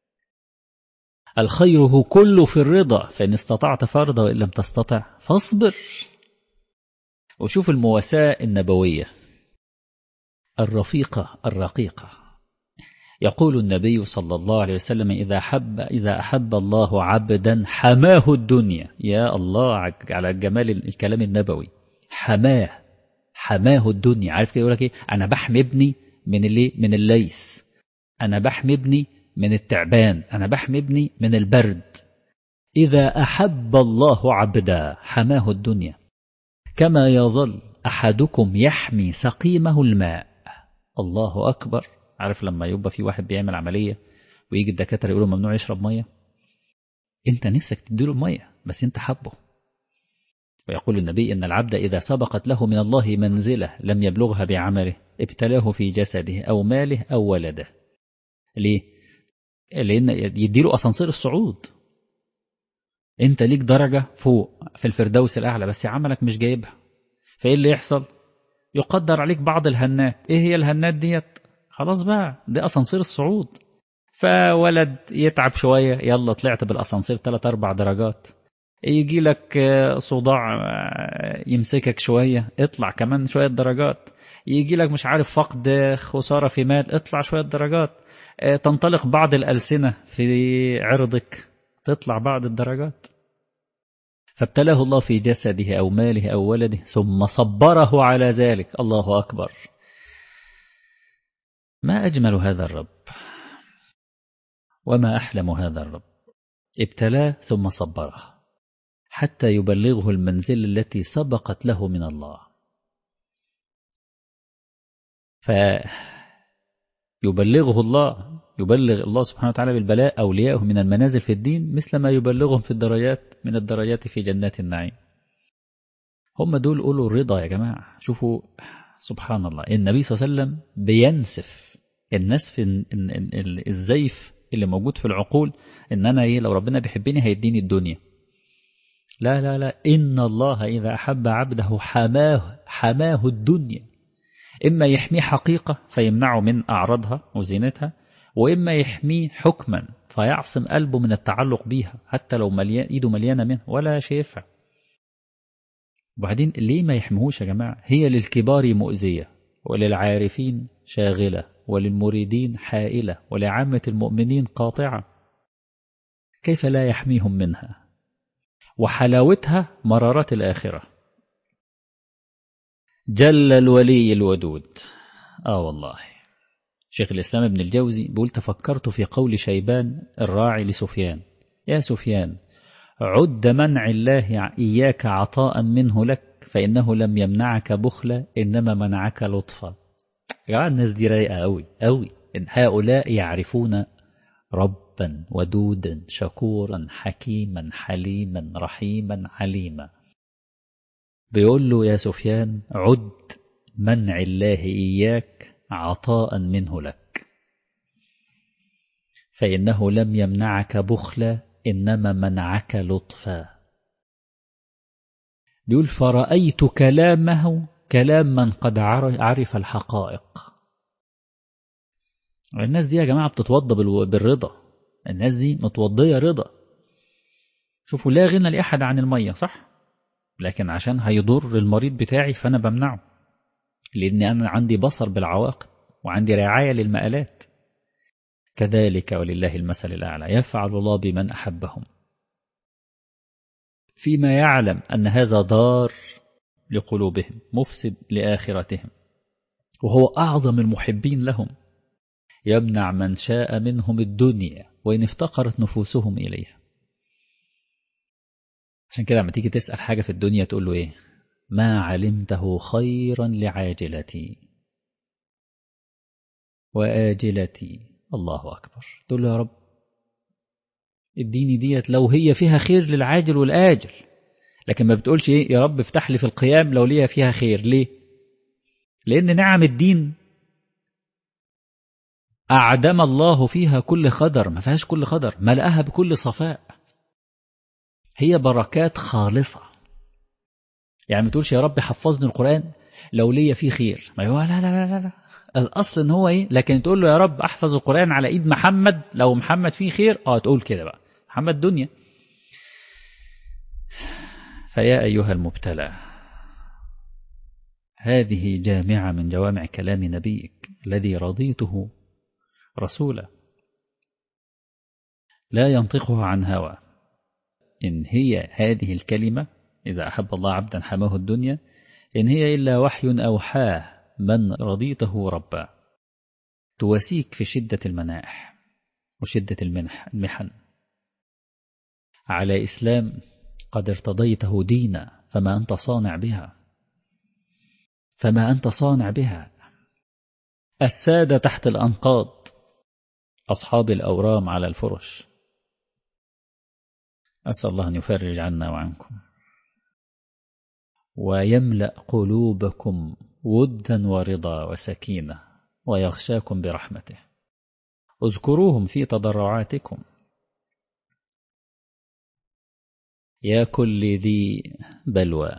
الخير كله في الرضا فإن استطعت فرضا وإن لم تستطع فاصبر وشوف المواساة النبوية الرفيقة الرقيقة يقول النبي صلى الله عليه وسلم إذا حب إذا أحب الله عبدا حماه الدنيا يا الله على جمال الكلام النبوي حماه حماه الدنيا عارف كده يقول لك ايه انا بحمي ابني من اللي من الليث انا بحمي ابني من التعبان انا بحمي ابني من البرد إذا أحب الله عبدا حماه الدنيا كما يظل أحدكم يحمي سقيمه الماء الله أكبر عارف لما يبقى في واحد بيعمل عملية ويجي الدكاترة يقولوا ممنوع يشرب مية انت نفسك تديله المية بس انت حبه ويقول النبي إن العبد إذا سبقت له من الله منزلة لم يبلغها بعمله ابتلاه في جسده أو ماله أو ولده ليه؟ لأن يديله أسانسير الصعود انت ليك درجة فوق في الفردوس الأعلى بس عملك مش جايبها فإيه اللي يحصل يقدر عليك بعض الهنات إيه هي الهنات ديت خلاص بقى ده أسانسير الصعود فولد يتعب شوية يلا طلعت بالأسانسير 3 أربع درجات يجي لك صداع يمسكك شوية اطلع كمان شوية درجات يجي لك مش عارف فقد خسارة في مال اطلع شوية درجات تنطلق بعض الألسنة في عرضك تطلع بعض الدرجات فابتلاه الله في جسده أو ماله أو ولده ثم صبره على ذلك الله أكبر ما أجمل هذا الرب وما أحلم هذا الرب ابتلاه ثم صبره حتى يبلغه المنزل التي سبقت له من الله فيبلغه الله يبلغ الله سبحانه وتعالى بالبلاء أولياءه من المنازل في الدين مثل ما يبلغهم في الدرجات من الدرجات في جنات النعيم هم دول قولوا الرضا يا جماعة شوفوا سبحان الله النبي صلى الله عليه وسلم بينسف النسف الزيف اللي موجود في العقول ان انا ايه لو ربنا بيحبني هيديني الدنيا لا لا لا إن الله إذا أحب عبده حماه حماه الدنيا إما يحميه حقيقة فيمنعه من أعراضها وزينتها وإما يحميه حكما فيعصم قلبه من التعلق بيها حتى لو مليان إيده مليانة منه ولا شايفها وبعدين ليه ما يحميهوش يا جماعة هي للكبار مؤذية وللعارفين شاغلة وللمريدين حائلة ولعامة المؤمنين قاطعة كيف لا يحميهم منها وحلاوتها مرارات الآخرة جل الولي الودود آه والله شيخ الإسلام ابن الجوزي بيقول تفكرت في قول شيبان الراعي لسفيان يا سفيان عد منع الله إياك عطاء منه لك فإنه لم يمنعك بخلا إنما منعك لطفا يا جماعة الناس دي رايقة أوي أوي إن هؤلاء يعرفون ربا ودودا شكورا حكيما حليما رحيما عليما بيقول له يا سفيان عد منع الله إياك عطاء منه لك فإنه لم يمنعك بخلا إنما منعك لطفا بيقول فرأيت كلامه كلام من قد عرف الحقائق الناس دي يا جماعة بتتوضى بالرضا الناس دي متوضية رضا شوفوا لا غنى لأحد عن المية صح لكن عشان هيضر المريض بتاعي فأنا بمنعه لأن أنا عندي بصر بالعواقب وعندي رعاية للمآلات كذلك ولله المثل الأعلى يفعل الله بمن أحبهم فيما يعلم أن هذا ضار لقلوبهم مفسد لآخرتهم وهو أعظم المحبين لهم يمنع من شاء منهم الدنيا وإن افتقرت نفوسهم إليها عشان كده لما تيجي تسأل حاجة في الدنيا تقول له إيه ما علمته خيرا لعاجلتي وآجلتي الله أكبر تقول له يا رب اديني ديت لو هي فيها خير للعاجل والآجل لكن ما بتقولش ايه يا رب افتح لي في القيام لو ليها فيها خير ليه لأن نعم الدين أعدم الله فيها كل خدر ما فيهاش كل خدر ملأها بكل صفاء هي بركات خالصة يعني ما تقولش يا رب حفظني القرآن لو ليا فيه خير ما يقول لا لا لا لا الأصل إن هو إيه لكن تقول له يا رب أحفظ القرآن على إيد محمد لو محمد فيه خير آه تقول كده بقى محمد دنيا فيا أيها المبتلى هذه جامعة من جوامع كلام نبيك الذي رضيته رسولا لا ينطقه عن هوى إن هي هذه الكلمة إذا أحب الله عبدا حماه الدنيا إن هي إلا وحي أوحاه من رضيته ربا تواسيك في شدة المناح وشدة المنح المحن على إسلام قد ارتضيته دينا فما أنت صانع بها فما أنت صانع بها السادة تحت الأنقاض أصحاب الأورام على الفرش أسأل الله أن يفرج عنا وعنكم ويملأ قلوبكم ودا ورضا وسكينة ويغشاكم برحمته اذكروهم في تضرعاتكم يا كل ذي بلوى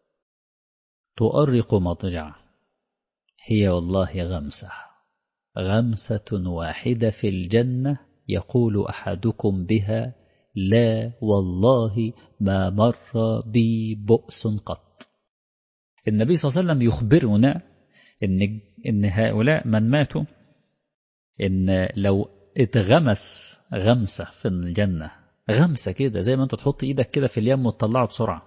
تؤرق مضجع هي والله غمسة غمسة واحدة في الجنة يقول أحدكم بها لا والله ما مر بي بؤس قط النبي صلى الله عليه وسلم يخبرنا إن, إن هؤلاء من ماتوا إن لو اتغمس غمسة في الجنة غمسة كده زي ما انت تحط ايدك كده في اليم وتطلعه بسرعة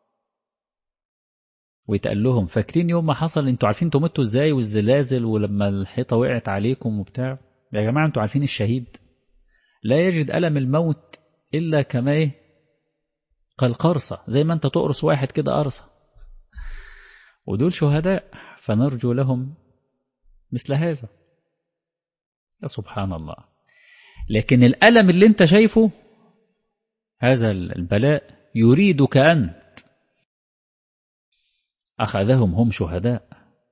ويتقال لهم فاكرين يوم ما حصل انتوا عارفين انتوا متوا ازاي والزلازل ولما الحيطة وقعت عليكم وبتاع يا جماعة انتوا عارفين الشهيد لا يجد ألم الموت إلا كما ايه كالقرصة زي ما انت تقرص واحد كده قرصة ودول شهداء فنرجو لهم مثل هذا يا سبحان الله لكن الألم اللي انت شايفه هذا البلاء يريدك أنت أخذهم هم شهداء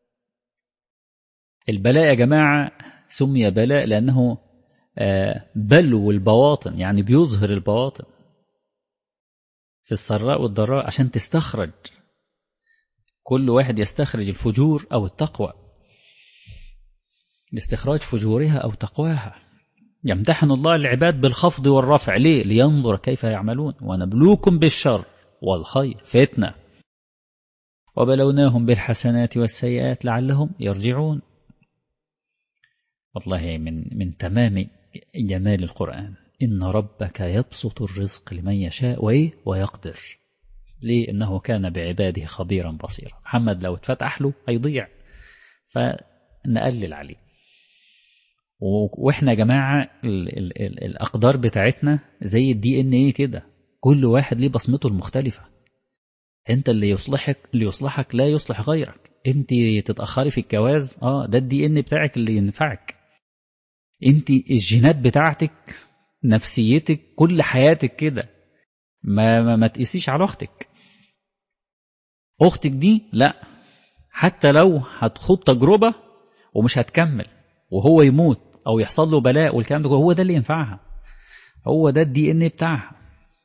البلاء يا جماعة سمي بلاء لأنه بلو البواطن يعني بيظهر البواطن في السراء والضراء عشان تستخرج كل واحد يستخرج الفجور أو التقوى لاستخراج فجورها أو تقواها يمتحن الله العباد بالخفض والرفع ليه لينظر كيف يعملون ونبلوكم بالشر والخير فتنة وبلوناهم بالحسنات والسيئات لعلهم يرجعون والله من من تمام جمال القرآن إن ربك يبسط الرزق لمن يشاء وإيه ويقدر ليه إنه كان بعباده خبيرا بصيرا محمد لو اتفتح له هيضيع فنقلل عليه واحنا يا جماعة ال ال ال الأقدار بتاعتنا زي الدي ان ايه كده كل واحد ليه بصمته المختلفة انت اللي يصلحك اللي يصلحك لا يصلح غيرك انت تتأخري في الجواز اه ده الدي ان بتاعك اللي ينفعك انت الجينات بتاعتك نفسيتك كل حياتك كده ما ما, ما تقيسيش على اختك اختك دي لا حتى لو هتخوض تجربة ومش هتكمل وهو يموت او يحصل له بلاء والكلام ده هو ده اللي ينفعها هو ده الدي ان بتاعها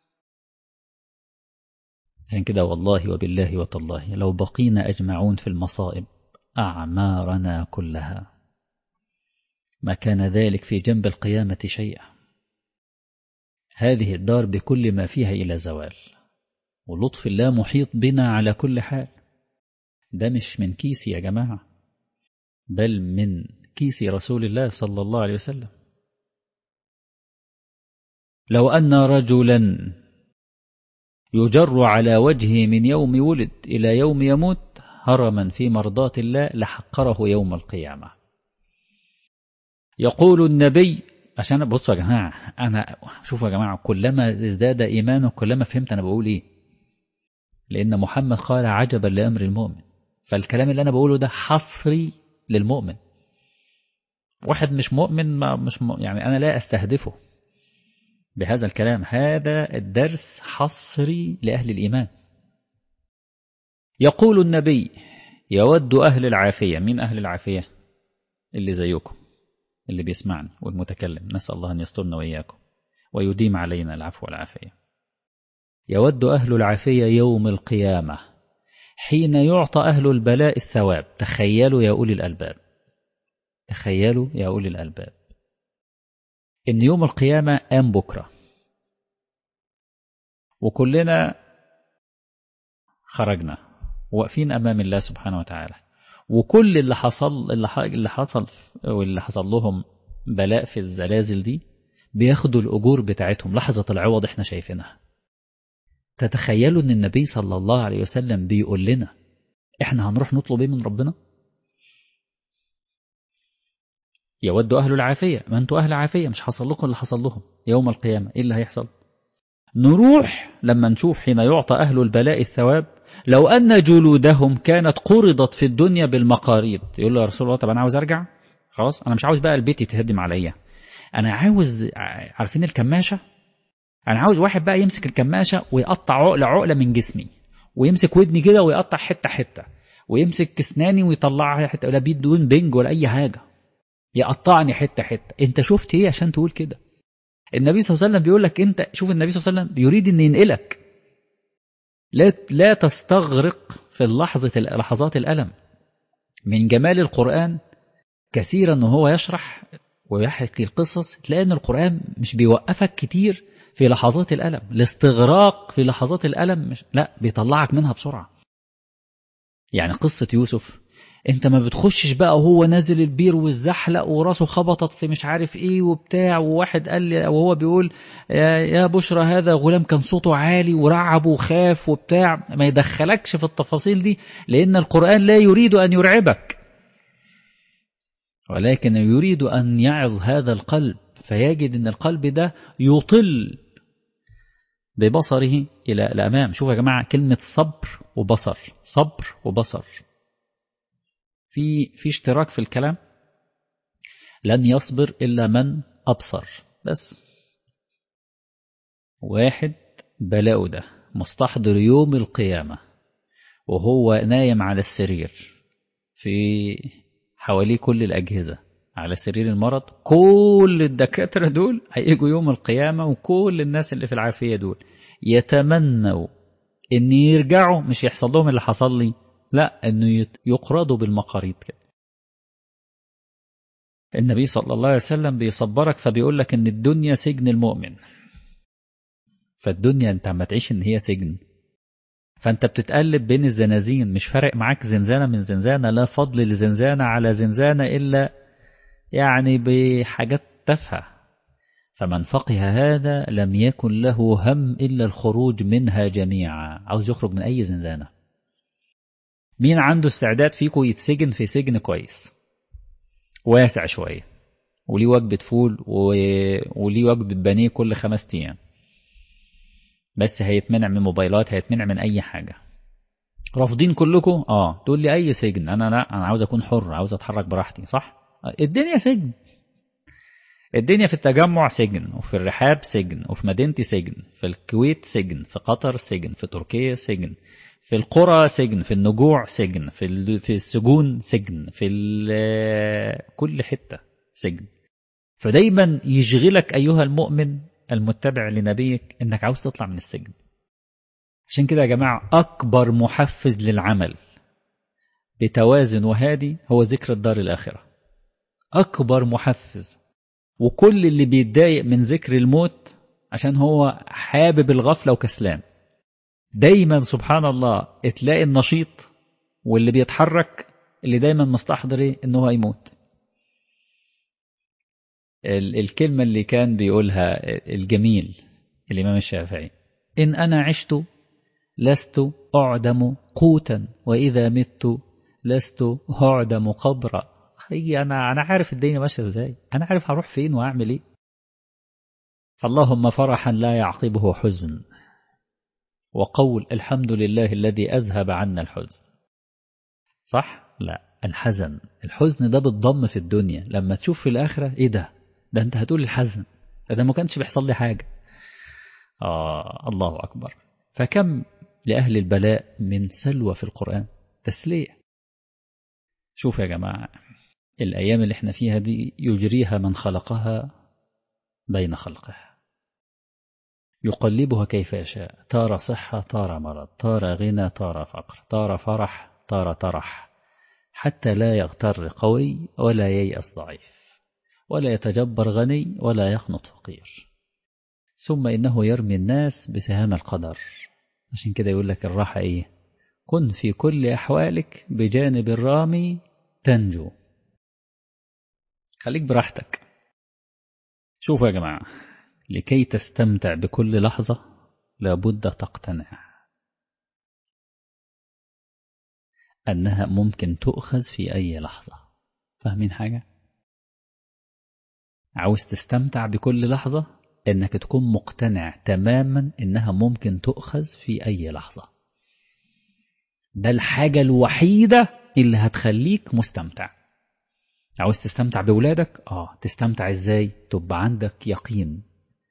عشان كده والله وبالله وتالله لو بقينا أجمعون في المصائب أعمارنا كلها ما كان ذلك في جنب القيامة شيئا هذه الدار بكل ما فيها إلى زوال ولطف الله محيط بنا على كل حال ده مش من كيسي يا جماعة بل من كيس رسول الله صلى الله عليه وسلم لو أن رجلا يجر على وجهه من يوم ولد إلى يوم يموت هرما في مرضاة الله لحقره يوم القيامة يقول النبي عشان بصوا يا جماعة أنا شوفوا يا جماعة كلما ازداد إيمانه كلما فهمت أنا بقول إيه لأن محمد قال عجبا لأمر المؤمن فالكلام اللي أنا بقوله ده حصري للمؤمن واحد مش مؤمن ما مش م... يعني أنا لا أستهدفه بهذا الكلام هذا الدرس حصري لأهل الإيمان يقول النبي يود أهل العافية من أهل العافية اللي زيكم اللي بيسمعني والمتكلم نسأل الله أن يسترنا وإياكم ويديم علينا العفو والعافية يود أهل العافية يوم القيامة حين يعطى أهل البلاء الثواب تخيلوا يا أولي الألباب تخيلوا يا أولي الألباب إن يوم القيامة قام بكرة وكلنا خرجنا واقفين أمام الله سبحانه وتعالى وكل اللي حصل اللي حصل واللي حصل لهم بلاء في الزلازل دي بياخدوا الأجور بتاعتهم لحظة العوض احنا شايفينها تتخيلوا ان النبي صلى الله عليه وسلم بيقول لنا احنا هنروح نطلب ايه من ربنا يود أهل العافية ما أنتوا أهل عافية مش حصل لكم اللي حصل لهم يوم القيامة إيه اللي هيحصل نروح لما نشوف حين يعطى أهل البلاء الثواب لو أن جلودهم كانت قرضت في الدنيا بالمقاريض يقول له يا رسول الله طب أنا عاوز أرجع خلاص أنا مش عاوز بقى البيت يتهدم عليا أنا عاوز عارفين الكماشة أنا عاوز واحد بقى يمسك الكماشة ويقطع عقلة عقلة من جسمي ويمسك ودني كده ويقطع حتة حتة ويمسك اسناني ويطلعها حتة ولا بدون بنج ولا أي حاجة يقطعني حتة حتة انت شفت ايه عشان تقول كده النبي صلى الله عليه وسلم بيقول لك انت شوف النبي صلى الله عليه وسلم بيريد ان ينقلك لا لا تستغرق في لحظة لحظات الألم من جمال القرآن كثيرا ان هو يشرح ويحكي القصص تلاقي ان القرآن مش بيوقفك كتير في لحظات الألم الاستغراق في لحظات الألم مش لا بيطلعك منها بسرعة يعني قصة يوسف انت ما بتخشش بقى وهو نازل البير والزحلق وراسه خبطت في مش عارف ايه وبتاع وواحد قال لي وهو بيقول يا, يا بشرى هذا غلام كان صوته عالي ورعب وخاف وبتاع ما يدخلكش في التفاصيل دي لان القرآن لا يريد ان يرعبك ولكن يريد ان يعظ هذا القلب فيجد ان القلب ده يطل ببصره الى الامام شوفوا يا جماعه كلمه صبر وبصر صبر وبصر في في اشتراك في الكلام لن يصبر إلا من أبصر بس واحد بلاء ده مستحضر يوم القيامة وهو نايم على السرير في حواليه كل الأجهزة على سرير المرض كل الدكاترة دول هيجوا يوم القيامة وكل الناس اللي في العافية دول يتمنوا ان يرجعوا مش يحصل لهم اللي حصل لي لا انه يقرضوا بالمقاريض كده النبي صلى الله عليه وسلم بيصبرك فبيقول لك ان الدنيا سجن المؤمن فالدنيا انت عم تعيش ان هي سجن فانت بتتقلب بين الزنازين مش فارق معاك زنزانة من زنزانة لا فضل لزنزانة على زنزانة الا يعني بحاجات تافهة فمن فقه هذا لم يكن له هم إلا الخروج منها جميعا عاوز يخرج من أي زنزانة مين عنده استعداد فيكم يتسجن في سجن كويس واسع شوية وليه وجبة فول و... وليه وجبة بانيه كل خمس أيام بس هيتمنع من موبايلات هيتمنع من أي حاجة رافضين كلكم اه تقول لي أي سجن أنا لا أنا عاوز أكون حر عاوز أتحرك براحتي صح الدنيا سجن الدنيا في التجمع سجن وفي الرحاب سجن وفي مدينتي سجن في الكويت سجن في قطر سجن في تركيا سجن في القرى سجن في النجوع سجن في في السجون سجن في كل حتة سجن فدايما يشغلك أيها المؤمن المتبع لنبيك إنك عاوز تطلع من السجن عشان كده يا جماعة أكبر محفز للعمل بتوازن وهادي هو ذكر الدار الآخرة أكبر محفز وكل اللي بيتضايق من ذكر الموت عشان هو حابب الغفلة وكسلان دايما سبحان الله تلاقي النشيط واللي بيتحرك اللي دايما مستحضر ايه ان هو يموت الكلمة اللي كان بيقولها الجميل الإمام الشافعي إن أنا عشت لست أعدم قوتا وإذا مت لست أعدم قبرا هي أنا أنا عارف الدنيا ماشية إزاي أنا عارف هروح فين وأعمل إيه فاللهم فرحا لا يعقبه حزن وقول الحمد لله الذي أذهب عنا الحزن صح؟ لا الحزن الحزن ده بالضم في الدنيا لما تشوف في الآخرة إيه ده ده أنت هتقول الحزن ده ما كانش بيحصل لي حاجة آه الله أكبر فكم لأهل البلاء من سلوى في القرآن تسلية شوف يا جماعة الأيام اللي احنا فيها دي يجريها من خلقها بين خلقه يقلبها كيف يشاء تار صحة تار مرض تار غنى تار فقر تار فرح تار ترح حتى لا يغتر قوي ولا ييأس ضعيف ولا يتجبر غني ولا يقنط فقير ثم إنه يرمي الناس بسهام القدر عشان كده يقول لك الراحة إيه كن في كل أحوالك بجانب الرامي تنجو خليك براحتك شوفوا يا جماعة لكي تستمتع بكل لحظة لابد تقتنع أنها ممكن تؤخذ في أي لحظة فاهمين حاجة؟ عاوز تستمتع بكل لحظة إنك تكون مقتنع تماما إنها ممكن تؤخذ في أي لحظة ده الحاجة الوحيدة اللي هتخليك مستمتع عاوز تستمتع بولادك اه تستمتع ازاي تبقى عندك يقين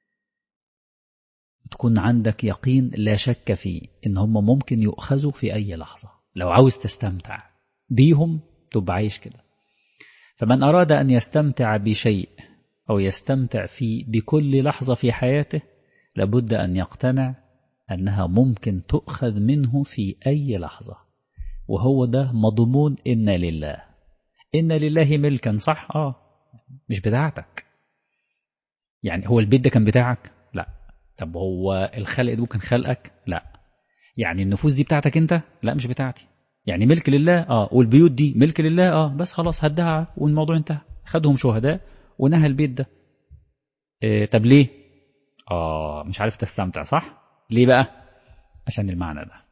تكون عندك يقين لا شك فيه ان هم ممكن يؤخذوا في اي لحظة لو عاوز تستمتع بيهم تبقى عايش كده فمن اراد ان يستمتع بشيء او يستمتع في بكل لحظة في حياته لابد ان يقتنع انها ممكن تؤخذ منه في اي لحظة وهو ده مضمون إن لله إن لله ملكا صح آه مش بتاعتك يعني هو البيت ده كان بتاعك لا طب هو الخلق ده كان خلقك لا يعني النفوس دي بتاعتك انت لا مش بتاعتي يعني ملك لله اه والبيوت دي ملك لله اه بس خلاص هدها والموضوع انتهى خدهم شهداء ونهى البيت ده إيه طب ليه اه مش عارف تستمتع صح ليه بقى عشان المعنى ده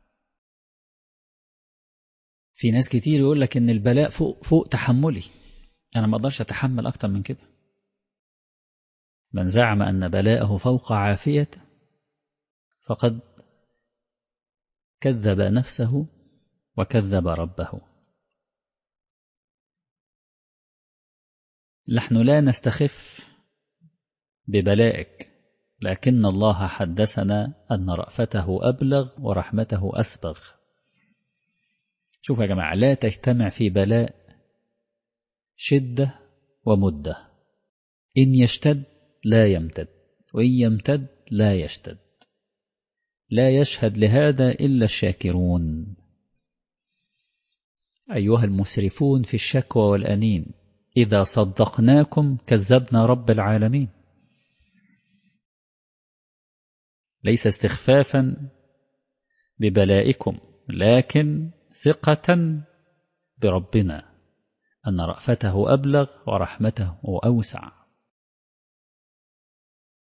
في ناس كتير يقول لك ان البلاء فوق فوق تحملي انا ما اقدرش اتحمل اكتر من كده من زعم ان بلاءه فوق عافيته فقد كذب نفسه وكذب ربه نحن لا نستخف ببلائك لكن الله حدثنا أن رأفته أبلغ ورحمته أسبغ شوف يا جماعة لا تجتمع في بلاء شدة ومدة إن يشتد لا يمتد وإن يمتد لا يشتد لا يشهد لهذا إلا الشاكرون أيها المسرفون في الشكوى والأنين إذا صدقناكم كذبنا رب العالمين ليس استخفافا ببلائكم لكن ثقة بربنا أن رأفته أبلغ ورحمته أوسع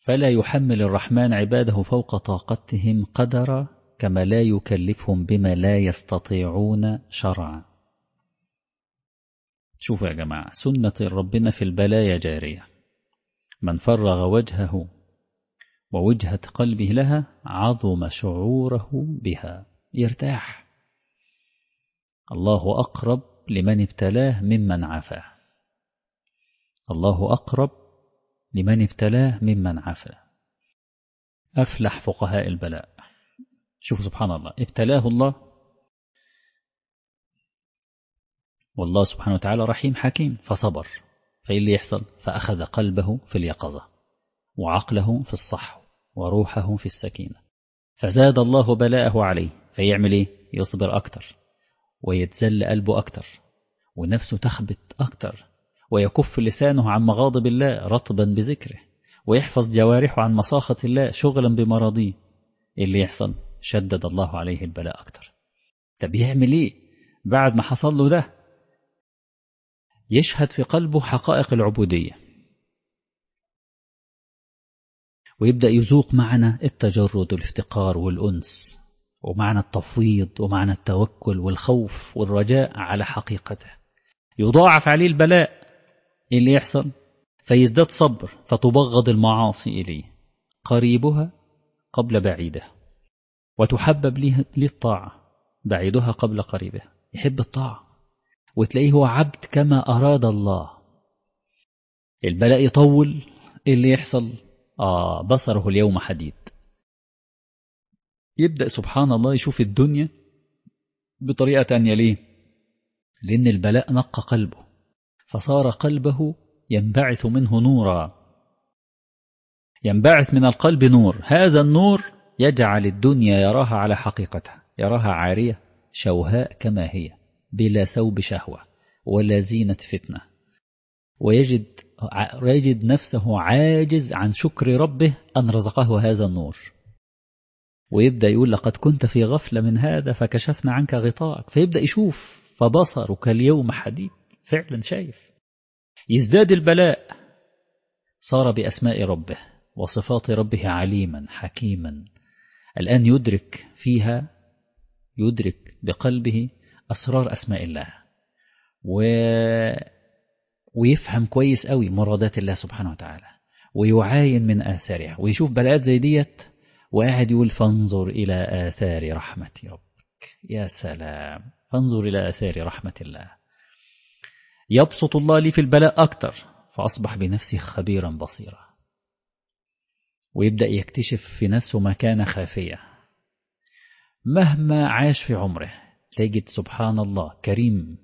فلا يحمل الرحمن عباده فوق طاقتهم قدر كما لا يكلفهم بما لا يستطيعون شرعا شوفوا يا جماعة سنة ربنا في البلايا جارية من فرغ وجهه ووجهة قلبه لها عظم شعوره بها يرتاح الله أقرب لمن ابتلاه ممن عفاه الله أقرب لمن ابتلاه ممن عفا أفلح فقهاء البلاء شوفوا سبحان الله ابتلاه الله والله سبحانه وتعالى رحيم حكيم فصبر فإيه اللي يحصل فأخذ قلبه في اليقظة وعقله في الصحو وروحه في السكينة فزاد الله بلاءه عليه فيعمل ايه يصبر أكتر ويتزل قلبه أكتر ونفسه تخبت أكتر ويكف لسانه عن مغاضب الله رطبا بذكره ويحفظ جوارحه عن مصاخة الله شغلا بمراضيه اللي يحصل شدد الله عليه البلاء أكتر طب يعمل ايه بعد ما حصل له ده يشهد في قلبه حقائق العبودية ويبدأ يذوق معنى التجرد والافتقار والأنس ومعنى التفويض ومعنى التوكل والخوف والرجاء على حقيقته يضاعف عليه البلاء إيه اللي يحصل فيزداد صبر فتبغض المعاصي إليه قريبها قبل بعيدها وتحبب ليه الطاعة بعيدها قبل قريبها يحب الطاعة وتلاقيه هو عبد كما أراد الله البلاء يطول إيه اللي يحصل آه بصره اليوم حديد يبدأ سبحان الله يشوف الدنيا بطريقة تانية ليه لأن البلاء نقى قلبه فصار قلبه ينبعث منه نورا ينبعث من القلب نور هذا النور يجعل الدنيا يراها على حقيقتها يراها عارية شوهاء كما هي بلا ثوب شهوة ولا زينة فتنة ويجد يجد نفسه عاجز عن شكر ربه أن رزقه هذا النور ويبدأ يقول لقد كنت في غفلة من هذا فكشفنا عنك غطاءك فيبدأ يشوف فبصرك اليوم حديد فعلا شايف يزداد البلاء صار بأسماء ربه وصفات ربه عليما حكيما الآن يدرك فيها يدرك بقلبه أسرار أسماء الله و... ويفهم كويس قوي مرادات الله سبحانه وتعالى ويعاين من آثارها ويشوف بلاءات زي ديت وقاعد يقول فانظر إلى آثار رحمة ربك يا سلام فانظر إلى آثار رحمة الله يبسط الله لي في البلاء أكتر فأصبح بنفسه خبيرا بصيرا ويبدأ يكتشف في نفسه مكانة خافية مهما عاش في عمره تجد سبحان الله كريم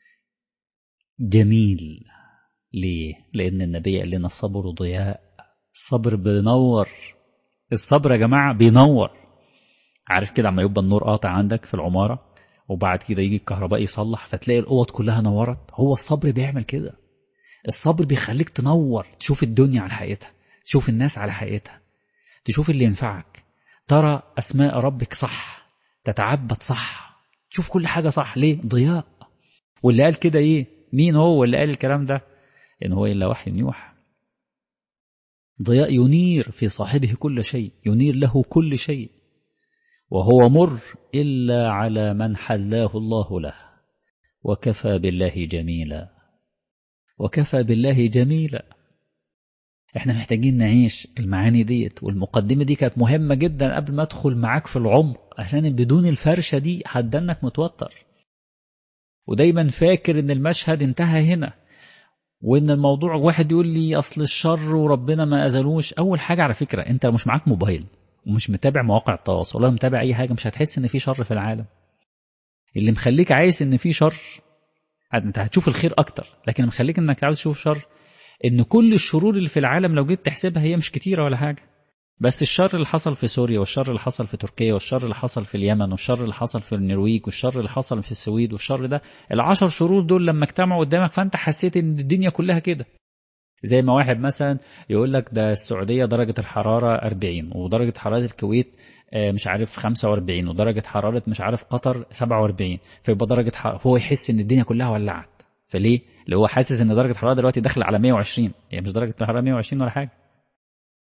جميل ليه؟ لأن النبي قال لنا الصبر ضياء الصبر بينور الصبر يا جماعة بينور عارف كده عما يبقى النور قاطع عندك في العمارة وبعد كده يجي الكهرباء يصلح فتلاقي الأوض كلها نورت هو الصبر بيعمل كده الصبر بيخليك تنور تشوف الدنيا على حقيقتها تشوف الناس على حقيقتها تشوف اللي ينفعك ترى أسماء ربك صح تتعبد صح تشوف كل حاجة صح ليه ضياء واللي قال كده ايه مين هو اللي قال الكلام ده إن هو إلا وحي يوحى ضياء ينير في صاحبه كل شيء ينير له كل شيء وهو مر إلا على من حلاه الله له وكفى بالله جميلا وكفى بالله جميلا احنا محتاجين نعيش المعاني ديت والمقدمة دي كانت مهمة جدا قبل ما ادخل معاك في العمق عشان بدون الفرشة دي هتدنك متوتر ودايما فاكر ان المشهد انتهى هنا وان الموضوع واحد يقول لي اصل الشر وربنا ما اذلوش اول حاجة على فكرة انت مش معاك موبايل ومش متابع مواقع التواصل ولا متابع اي حاجة مش هتحس ان في شر في العالم اللي مخليك عايز ان في شر انت هتشوف الخير اكتر لكن مخليك انك عاوز تشوف شر ان كل الشرور اللي في العالم لو جيت تحسبها هي مش كتيرة ولا حاجة بس الشر اللي حصل في سوريا والشر اللي حصل في تركيا والشر اللي حصل في اليمن والشر اللي حصل في النرويج والشر اللي حصل في السويد والشر ده العشر شرور دول لما اجتمعوا قدامك فانت حسيت ان الدنيا كلها كده زي ما واحد مثلا يقول لك ده السعودية درجة الحرارة 40 ودرجة حرارة الكويت مش عارف 45 ودرجة حرارة مش عارف قطر 47 فيبقى درجة حرارة هو يحس ان الدنيا كلها ولعت فليه؟ اللي هو حاسس ان درجة الحرارة دلوقتي داخله على 120 يعني مش درجة الحرارة 120 ولا حاجة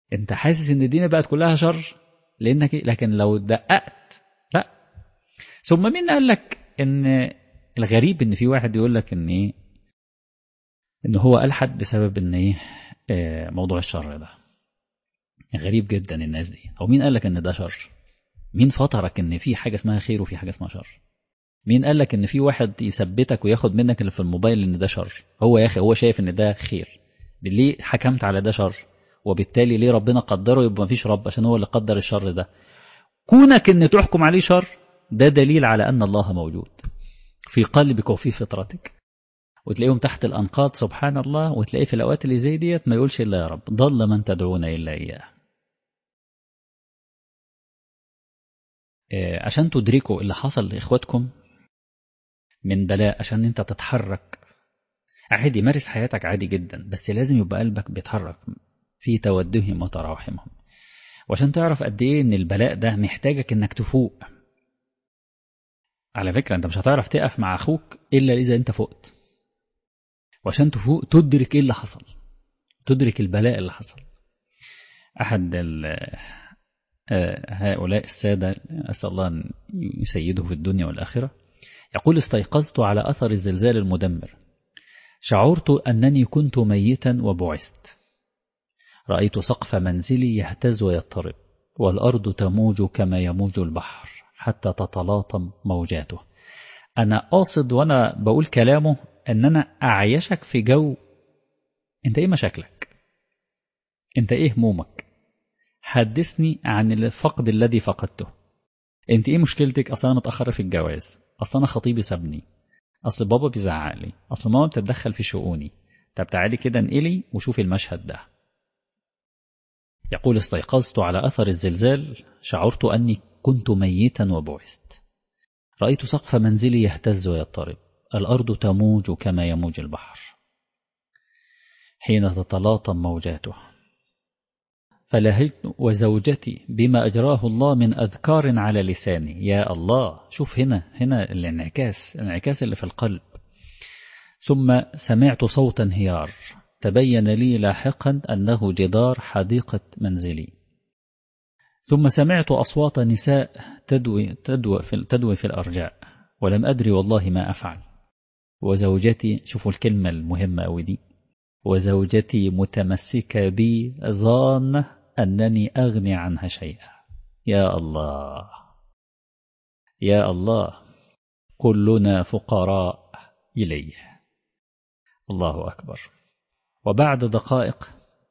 انت حاسس ان الدنيا بقت كلها شر لانك لكن لو دققت لا ثم مين قال لك ان الغريب ان في واحد يقول لك ان ايه ان هو الحد بسبب ان ايه آه، موضوع الشر ده غريب جدا الناس دي هو مين قال لك ان ده شر مين فطرك ان في حاجه اسمها خير وفي حاجه اسمها شر مين قال لك ان في واحد يثبتك وياخد منك اللي في الموبايل ان ده شر هو يا اخي هو شايف ان ده خير ليه حكمت على ده شر وبالتالي ليه ربنا قدره يبقى مفيش رب عشان هو اللي قدر الشر ده كونك ان تحكم عليه شر ده دليل على ان الله موجود في قلبك وفي فطرتك وتلاقيهم تحت الانقاض سبحان الله وتلاقيه في الاوقات اللي زي ديت ما يقولش الا يا رب ضل من تدعون الا اياه آه، عشان تدركوا اللي حصل لاخواتكم من بلاء عشان انت تتحرك عادي مارس حياتك عادي جدا بس لازم يبقى قلبك بيتحرك في تودهم وتراحمهم وعشان تعرف قد ايه ان البلاء ده محتاجك انك تفوق على فكرة انت مش هتعرف تقف مع اخوك الا اذا انت فقت وعشان تفوق تدرك ايه اللي حصل تدرك البلاء اللي حصل احد هؤلاء السادة أسأل الله أن يسيده في الدنيا والآخرة يقول استيقظت على أثر الزلزال المدمر شعرت أنني كنت ميتا وبعثت رأيت سقف منزلي يهتز ويضطرب والأرض تموج كما يموج البحر حتى تتلاطم موجاته أنا قاصد وأنا بقول كلامه أن أنا أعيشك في جو أنت إيه مشاكلك أنت إيه همومك حدثني عن الفقد الذي فقدته أنت إيه مشكلتك أصلا أنا متأخر في الجواز أصلا أنا خطيبي سابني أصل بابا بيزعق لي أصل ماما بتتدخل في شؤوني طب تعالي كده انقلي وشوفي المشهد ده يقول استيقظت على أثر الزلزال شعرت أني كنت ميتا وبعثت رأيت سقف منزلي يهتز ويضطرب الأرض تموج كما يموج البحر حين تتلاطم موجاته فلهجت وزوجتي بما أجراه الله من أذكار على لساني يا الله شوف هنا هنا الانعكاس الانعكاس اللي في القلب ثم سمعت صوتا انهيار تبين لي لاحقا أنه جدار حديقة منزلي ثم سمعت أصوات نساء تدوي, تدوي, في, تدوي في الأرجاء ولم أدري والله ما أفعل وزوجتي شوفوا الكلمة المهمة أوي دي وزوجتي متمسكة بي ظانة أنني أغني عنها شيئا يا الله يا الله كلنا فقراء إليه الله أكبر وبعد دقائق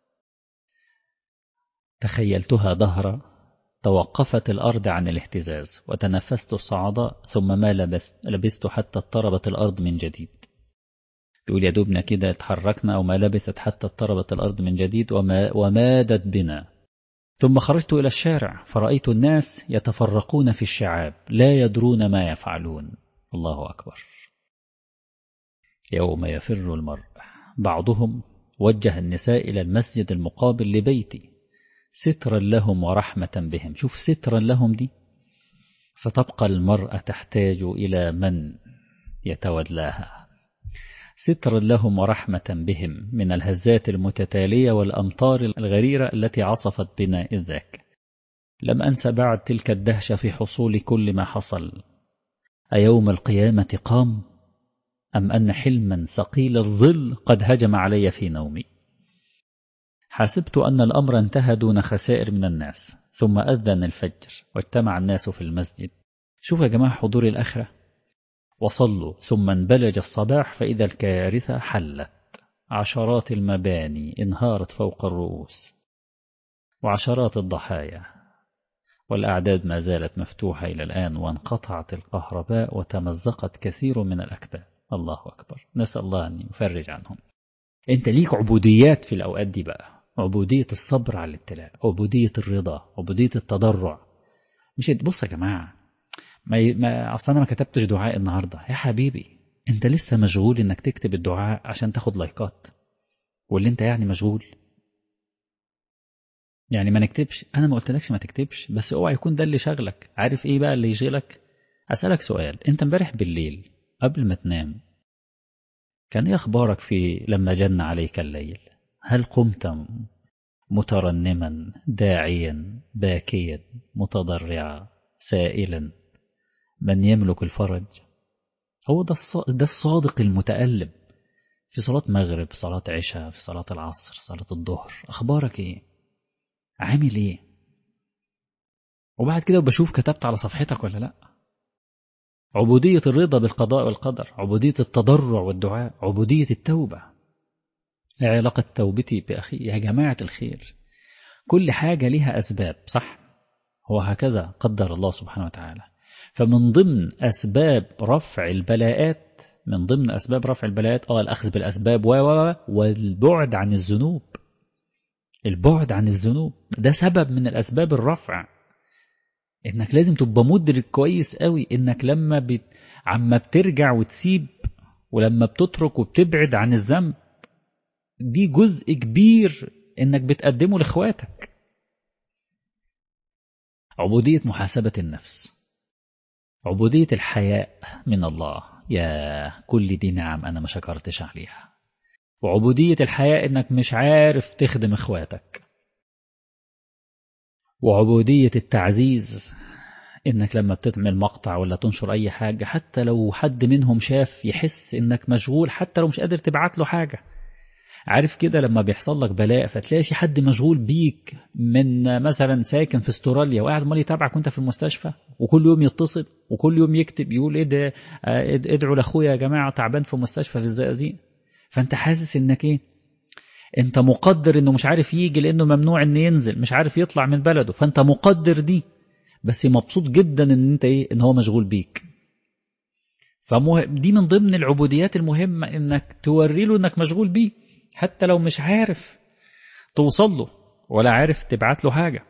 تخيلتها ظهرا توقفت الأرض عن الاهتزاز وتنفست الصعداء ثم ما لبست, لبست حتى اضطربت الأرض من جديد يقول يا دوبنا كده اتحركنا وما لبثت حتى اضطربت الأرض من جديد وما ومادت بنا ثم خرجت إلى الشارع فرأيت الناس يتفرقون في الشعاب لا يدرون ما يفعلون الله أكبر يوم يفر المرء بعضهم وجه النساء إلى المسجد المقابل لبيتي سترا لهم ورحمة بهم شوف سترا لهم دي فتبقى المرأة تحتاج إلى من يتولاها سترا لهم ورحمة بهم من الهزات المتتالية والأمطار الغريرة التي عصفت بنا إذ ذاك لم أنس بعد تلك الدهشة في حصول كل ما حصل أيوم القيامة قام أم أن حلما ثقيل الظل قد هجم علي في نومي حسبت أن الأمر انتهى دون خسائر من الناس ثم أذن الفجر واجتمع الناس في المسجد شوف يا جماعة حضور الآخرة وصلوا ثم انبلج الصباح فإذا الكارثة حلت عشرات المباني انهارت فوق الرؤوس وعشرات الضحايا والأعداد ما زالت مفتوحة إلى الآن وانقطعت الكهرباء وتمزقت كثير من الأكباد الله أكبر نسأل الله أن يفرج عنهم أنت ليك عبوديات في الأوقات دي بقى عبودية الصبر على الابتلاء عبودية الرضا عبودية التضرع مش بص يا جماعة ما, ما أصلا أنا ما كتبتش دعاء النهاردة يا حبيبي أنت لسه مشغول إنك تكتب الدعاء عشان تاخد لايكات واللي أنت يعني مشغول يعني ما نكتبش أنا ما قلتلكش ما تكتبش بس اوعى يكون ده اللي شغلك عارف إيه بقى اللي يشغلك أسألك سؤال أنت امبارح بالليل قبل ما تنام كان ايه اخبارك في لما جن عليك الليل هل قمت مترنما داعيا باكيا متضرعا سائلا من يملك الفرج هو ده ده الصادق المتألم في صلاة مغرب صلاة عشاء في صلاة العصر صلاة الظهر أخبارك إيه عامل إيه وبعد كده بشوف كتبت على صفحتك ولا لأ عبودية الرضا بالقضاء والقدر عبودية التضرع والدعاء عبودية التوبة علاقة توبتي بأخي يا جماعة الخير كل حاجة لها أسباب صح هو هكذا قدر الله سبحانه وتعالى فمن ضمن أسباب رفع البلاءات من ضمن أسباب رفع البلاءات آه الأخذ بالأسباب و والبعد عن الذنوب البعد عن الذنوب ده سبب من الأسباب الرفع إنك لازم تبقى مدرك كويس قوي إنك لما بت... عما بترجع وتسيب ولما بتترك وبتبعد عن الذنب دي جزء كبير إنك بتقدمه لإخواتك عبودية محاسبة النفس عبودية الحياء من الله يا كل دي نعم أنا ما شكرتش عليها وعبودية الحياء إنك مش عارف تخدم إخواتك وعبودية التعزيز إنك لما بتعمل مقطع ولا تنشر أي حاجة حتى لو حد منهم شاف يحس إنك مشغول حتى لو مش قادر تبعت له حاجة عارف كده لما بيحصل لك بلاء فتلاقي في حد مشغول بيك من مثلا ساكن في استراليا وقاعد مال يتابعك وانت في المستشفى وكل يوم يتصل وكل يوم يكتب يقول ايه ده ادعوا لاخويا يا جماعه تعبان في المستشفى في الزقازيق فانت حاسس انك ايه انت مقدر انه مش عارف يجي لانه ممنوع ان ينزل مش عارف يطلع من بلده فانت مقدر دي بس مبسوط جدا ان انت ايه ان هو مشغول بيك فمهم دي من ضمن العبوديات المهمة انك توري له انك مشغول بيه حتى لو مش عارف توصل له ولا عارف تبعت له حاجة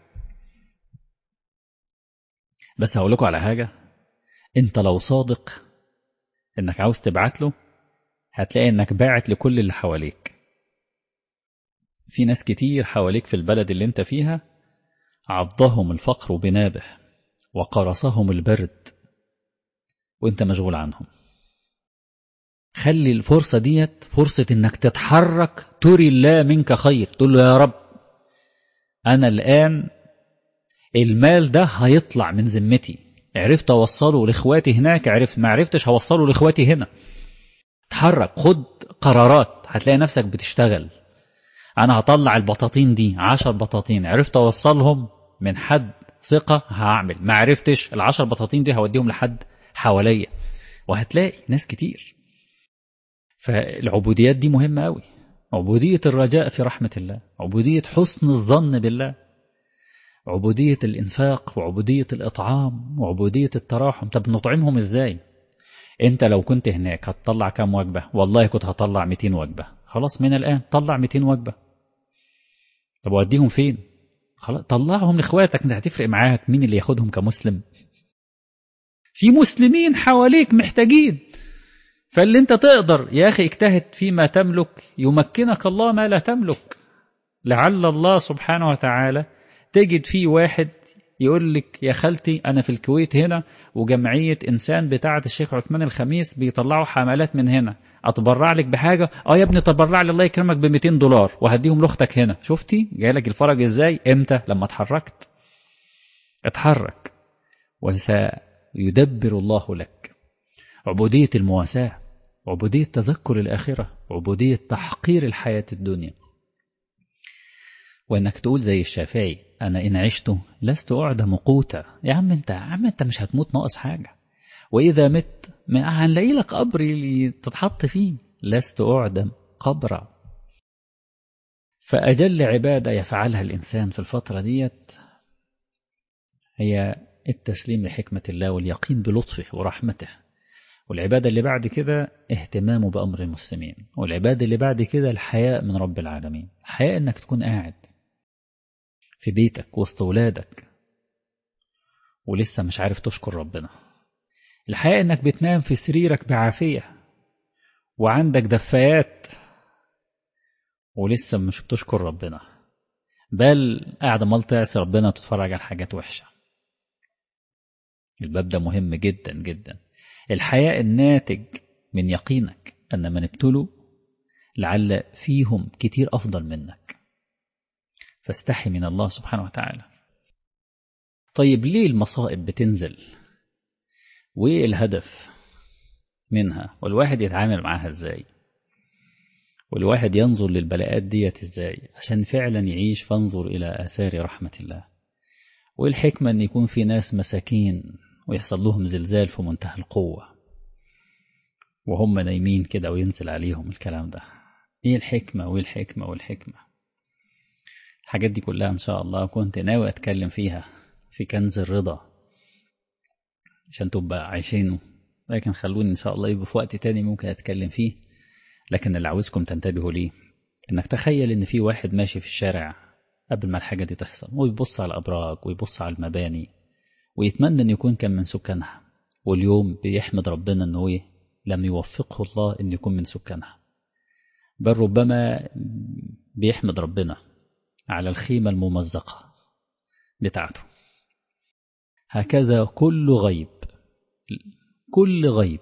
بس هقول لكم على حاجة انت لو صادق انك عاوز تبعت له هتلاقي انك باعت لكل اللي حواليك في ناس كتير حواليك في البلد اللي انت فيها عضهم الفقر بنابه وقرصهم البرد وانت مشغول عنهم خلي الفرصة ديت فرصة انك تتحرك تري الله منك خير تقول له يا رب انا الان المال ده هيطلع من ذمتي عرفت اوصله لاخواتي هناك عرفت ما عرفتش هوصله لاخواتي هنا اتحرك خد قرارات هتلاقي نفسك بتشتغل انا هطلع البطاطين دي عشر بطاطين عرفت اوصلهم من حد ثقة هعمل ما عرفتش العشر بطاطين دي هوديهم لحد حواليا وهتلاقي ناس كتير فالعبوديات دي مهمة قوي عبودية الرجاء في رحمة الله عبودية حسن الظن بالله عبودية الإنفاق وعبودية الإطعام وعبودية التراحم طب نطعمهم إزاي أنت لو كنت هناك هتطلع كام وجبة والله كنت هطلع 200 وجبة خلاص من الآن طلع 200 وجبة طب وأديهم فين خلاص طلعهم لاخواتك انت هتفرق معاك مين اللي ياخدهم كمسلم في مسلمين حواليك محتاجين فاللي انت تقدر يا اخي اجتهد فيما تملك يمكنك الله ما لا تملك لعل الله سبحانه وتعالى تجد فيه واحد يقول لك يا خالتي انا في الكويت هنا وجمعيه انسان بتاعه الشيخ عثمان الخميس بيطلعوا حملات من هنا اتبرع لك بحاجه اه يا ابني تبرع لي الله يكرمك ب 200 دولار وهديهم لاختك هنا شفتي جايلك الفرج ازاي امتى لما اتحركت اتحرك وسيدبر الله لك عبوديه المواساه عبوديه تذكر الاخره عبوديه تحقير الحياه الدنيا وانك تقول زي الشافعي انا ان عشت لست اعدم قوتا يا عم انت يا عم انت مش هتموت ناقص حاجه واذا مت ما هنلاقي لك قبر اللي تتحط فيه لست اعدم قبرا فاجل عباده يفعلها الانسان في الفتره ديت هي التسليم لحكمه الله واليقين بلطفه ورحمته والعباده اللي بعد كده اهتمامه بامر المسلمين والعباده اللي بعد كده الحياء من رب العالمين الحياء انك تكون قاعد في بيتك وسط ولادك ولسه مش عارف تشكر ربنا الحقيقة انك بتنام في سريرك بعافية وعندك دفايات ولسه مش بتشكر ربنا بل قاعد عمال تعصي ربنا وتتفرج على حاجات وحشة الباب ده مهم جدا جدا الحياء الناتج من يقينك أن من ابتلوا لعل فيهم كتير أفضل منك فاستحي من الله سبحانه وتعالى طيب ليه المصائب بتنزل وايه الهدف منها والواحد يتعامل معاها ازاي والواحد ينظر للبلاءات ديت ازاي عشان فعلا يعيش فانظر الى اثار رحمة الله والحكمة ان يكون في ناس مساكين ويحصل لهم زلزال في منتهى القوة وهم نايمين كده وينزل عليهم الكلام ده ايه الحكمة والحكمة والحكمة الحاجات دي كلها ان شاء الله كنت ناوي اتكلم فيها في كنز الرضا عشان تبقى عايشينه لكن خلوني ان شاء الله يبقى في وقت تاني ممكن اتكلم فيه لكن اللي عاوزكم تنتبهوا ليه انك تخيل ان في واحد ماشي في الشارع قبل ما الحاجة دي تحصل ويبص على الابراج ويبص على المباني ويتمنى ان يكون كان من سكانها واليوم بيحمد ربنا انه ايه لم يوفقه الله ان يكون من سكانها بل ربما بيحمد ربنا على الخيمة الممزقة بتاعته هكذا كل غيب كل غيب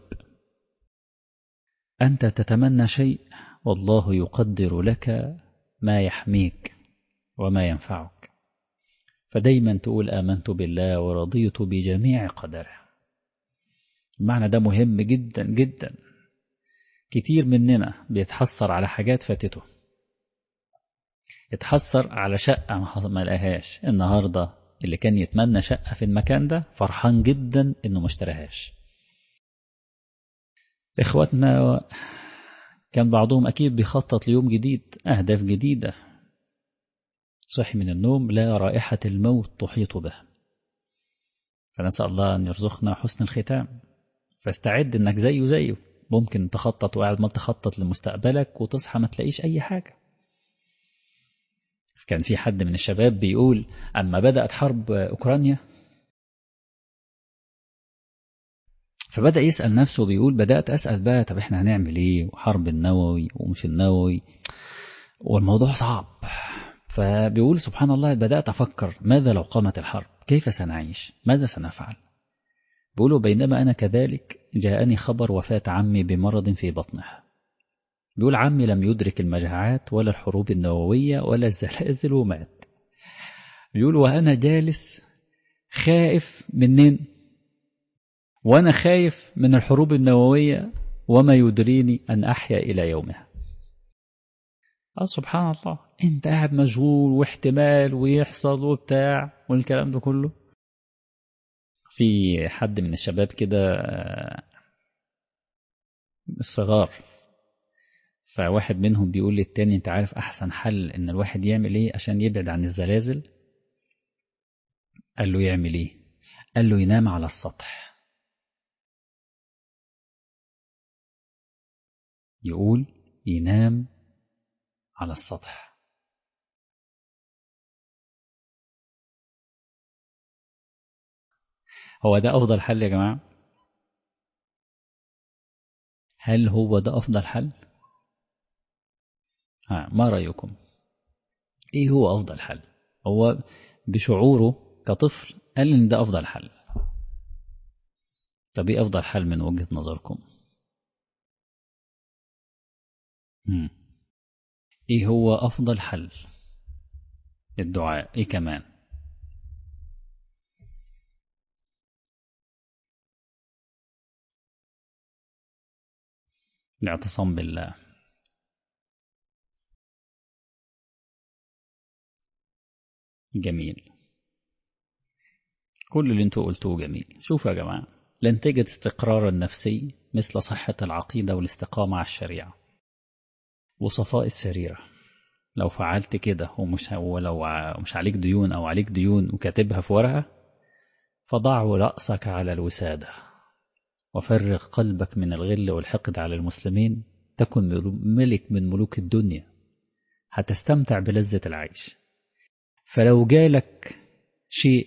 أنت تتمنى شيء والله يقدر لك ما يحميك وما ينفعك فدايما تقول آمنت بالله ورضيت بجميع قدره المعنى ده مهم جدا جدا كتير مننا بيتحسر على حاجات فاتته اتحسر على شقة ما لقاهاش النهاردة اللي كان يتمنى شقة في المكان ده فرحان جدا انه ما اشتراهاش اخواتنا كان بعضهم اكيد بيخطط ليوم جديد اهداف جديدة صحي من النوم لا رائحة الموت تحيط به فنسأل الله أن يرزقنا حسن الختام فاستعد انك زيه زيه ممكن تخطط وقاعد ما تخطط لمستقبلك وتصحى ما تلاقيش اي حاجة كان في حد من الشباب بيقول اما بدأت حرب اوكرانيا فبدأ يسأل نفسه بيقول بدأت أسأل بقى طب احنا هنعمل ايه وحرب النووي ومش النووي والموضوع صعب فبيقول سبحان الله بدأت أفكر ماذا لو قامت الحرب كيف سنعيش ماذا سنفعل بيقولوا بينما أنا كذلك جاءني خبر وفاة عمي بمرض في بطنه بيقول عمي لم يدرك المجاعات ولا الحروب النووية ولا الزلازل ومات بيقول وأنا جالس خائف منين وأنا خايف من الحروب النووية وما يدريني أن أحيا إلى يومها آه سبحان الله انت قاعد مشغول واحتمال ويحصل وبتاع والكلام ده كله في حد من الشباب كده الصغار فواحد منهم بيقول للتاني انت عارف احسن حل ان الواحد يعمل ايه عشان يبعد عن الزلازل قال له يعمل ايه قال له ينام على السطح يقول ينام على السطح هو ده أفضل حل يا جماعة هل هو ده أفضل حل ها ما رأيكم إيه هو أفضل حل هو بشعوره كطفل قال إن ده أفضل حل طب إيه أفضل حل من وجهة نظركم مم. إيه هو أفضل حل الدعاء إيه كمان الاعتصام بالله جميل كل اللي انتوا قلتوه جميل شوفوا يا جماعة لن تجد استقرارا نفسي مثل صحة العقيدة والاستقامة على الشريعة وصفاء السريرة لو فعلت كده ومش ولو مش عليك ديون أو عليك ديون وكاتبها في ورقة فضع رأسك على الوسادة وفرغ قلبك من الغل والحقد على المسلمين تكن ملك من ملوك الدنيا هتستمتع بلذة العيش فلو جالك شيء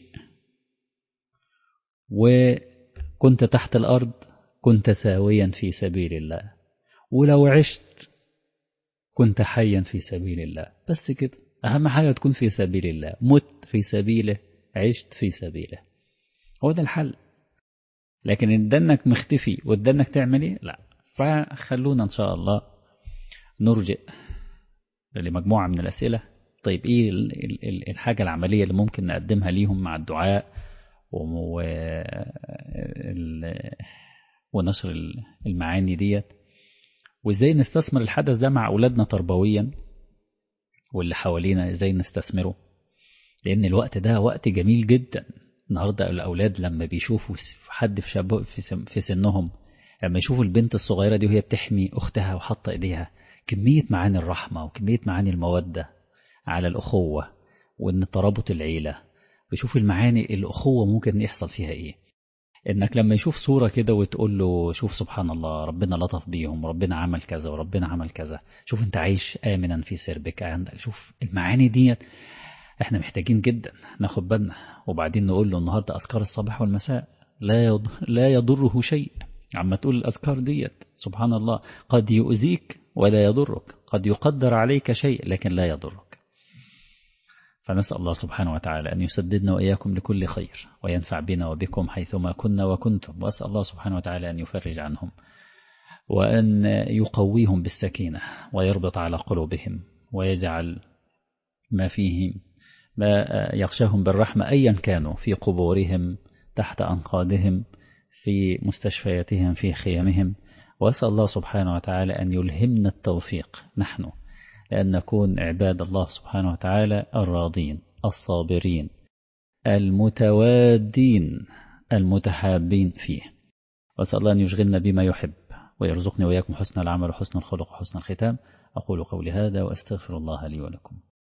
وكنت تحت الأرض كنت ساويا في سبيل الله ولو عشت كنت حيا في سبيل الله بس كده أهم حاجة تكون في سبيل الله مت في سبيله عشت في سبيله هو ده الحل لكن ادانك مختفي وادانك تعمل ايه لا فخلونا ان شاء الله نرجئ لمجموعة من الأسئلة طيب إيه الحاجة العملية اللي ممكن نقدمها ليهم مع الدعاء ونشر المعاني ديت وإزاي نستثمر الحدث ده مع أولادنا تربويا واللي حوالينا إزاي نستثمره لأن الوقت ده وقت جميل جدا النهاردة الأولاد لما بيشوفوا حد في, شاب في سنهم لما يشوفوا البنت الصغيرة دي وهي بتحمي أختها وحاطة إيديها كمية معاني الرحمة وكمية معاني المودة على الأخوة وإن ترابط العيلة بيشوف المعاني الأخوة ممكن يحصل فيها إيه إنك لما يشوف صورة كده وتقول له شوف سبحان الله ربنا لطف بيهم وربنا عمل كذا وربنا عمل كذا شوف أنت عايش آمنا في سربك عندك شوف المعاني ديت احنا محتاجين جدا ناخد بالنا وبعدين نقول له النهاردة أذكار الصباح والمساء لا لا يضره شيء عما تقول الأذكار ديت سبحان الله قد يؤذيك ولا يضرك قد يقدر عليك شيء لكن لا يضرك فنسأل الله سبحانه وتعالى أن يسددنا وإياكم لكل خير وينفع بنا وبكم حيثما كنا وكنتم وأسأل الله سبحانه وتعالى أن يفرج عنهم وأن يقويهم بالسكينة ويربط على قلوبهم ويجعل ما فيهم ما يغشاهم بالرحمة أيا كانوا في قبورهم تحت أنقاضهم في مستشفياتهم في خيامهم وأسأل الله سبحانه وتعالى أن يلهمنا التوفيق نحن لأن نكون عباد الله سبحانه وتعالى الراضين الصابرين المتوادين المتحابين فيه وأسأل الله أن يشغلنا بما يحب ويرزقني وإياكم حسن العمل وحسن الخلق وحسن الختام أقول قولي هذا وأستغفر الله لي ولكم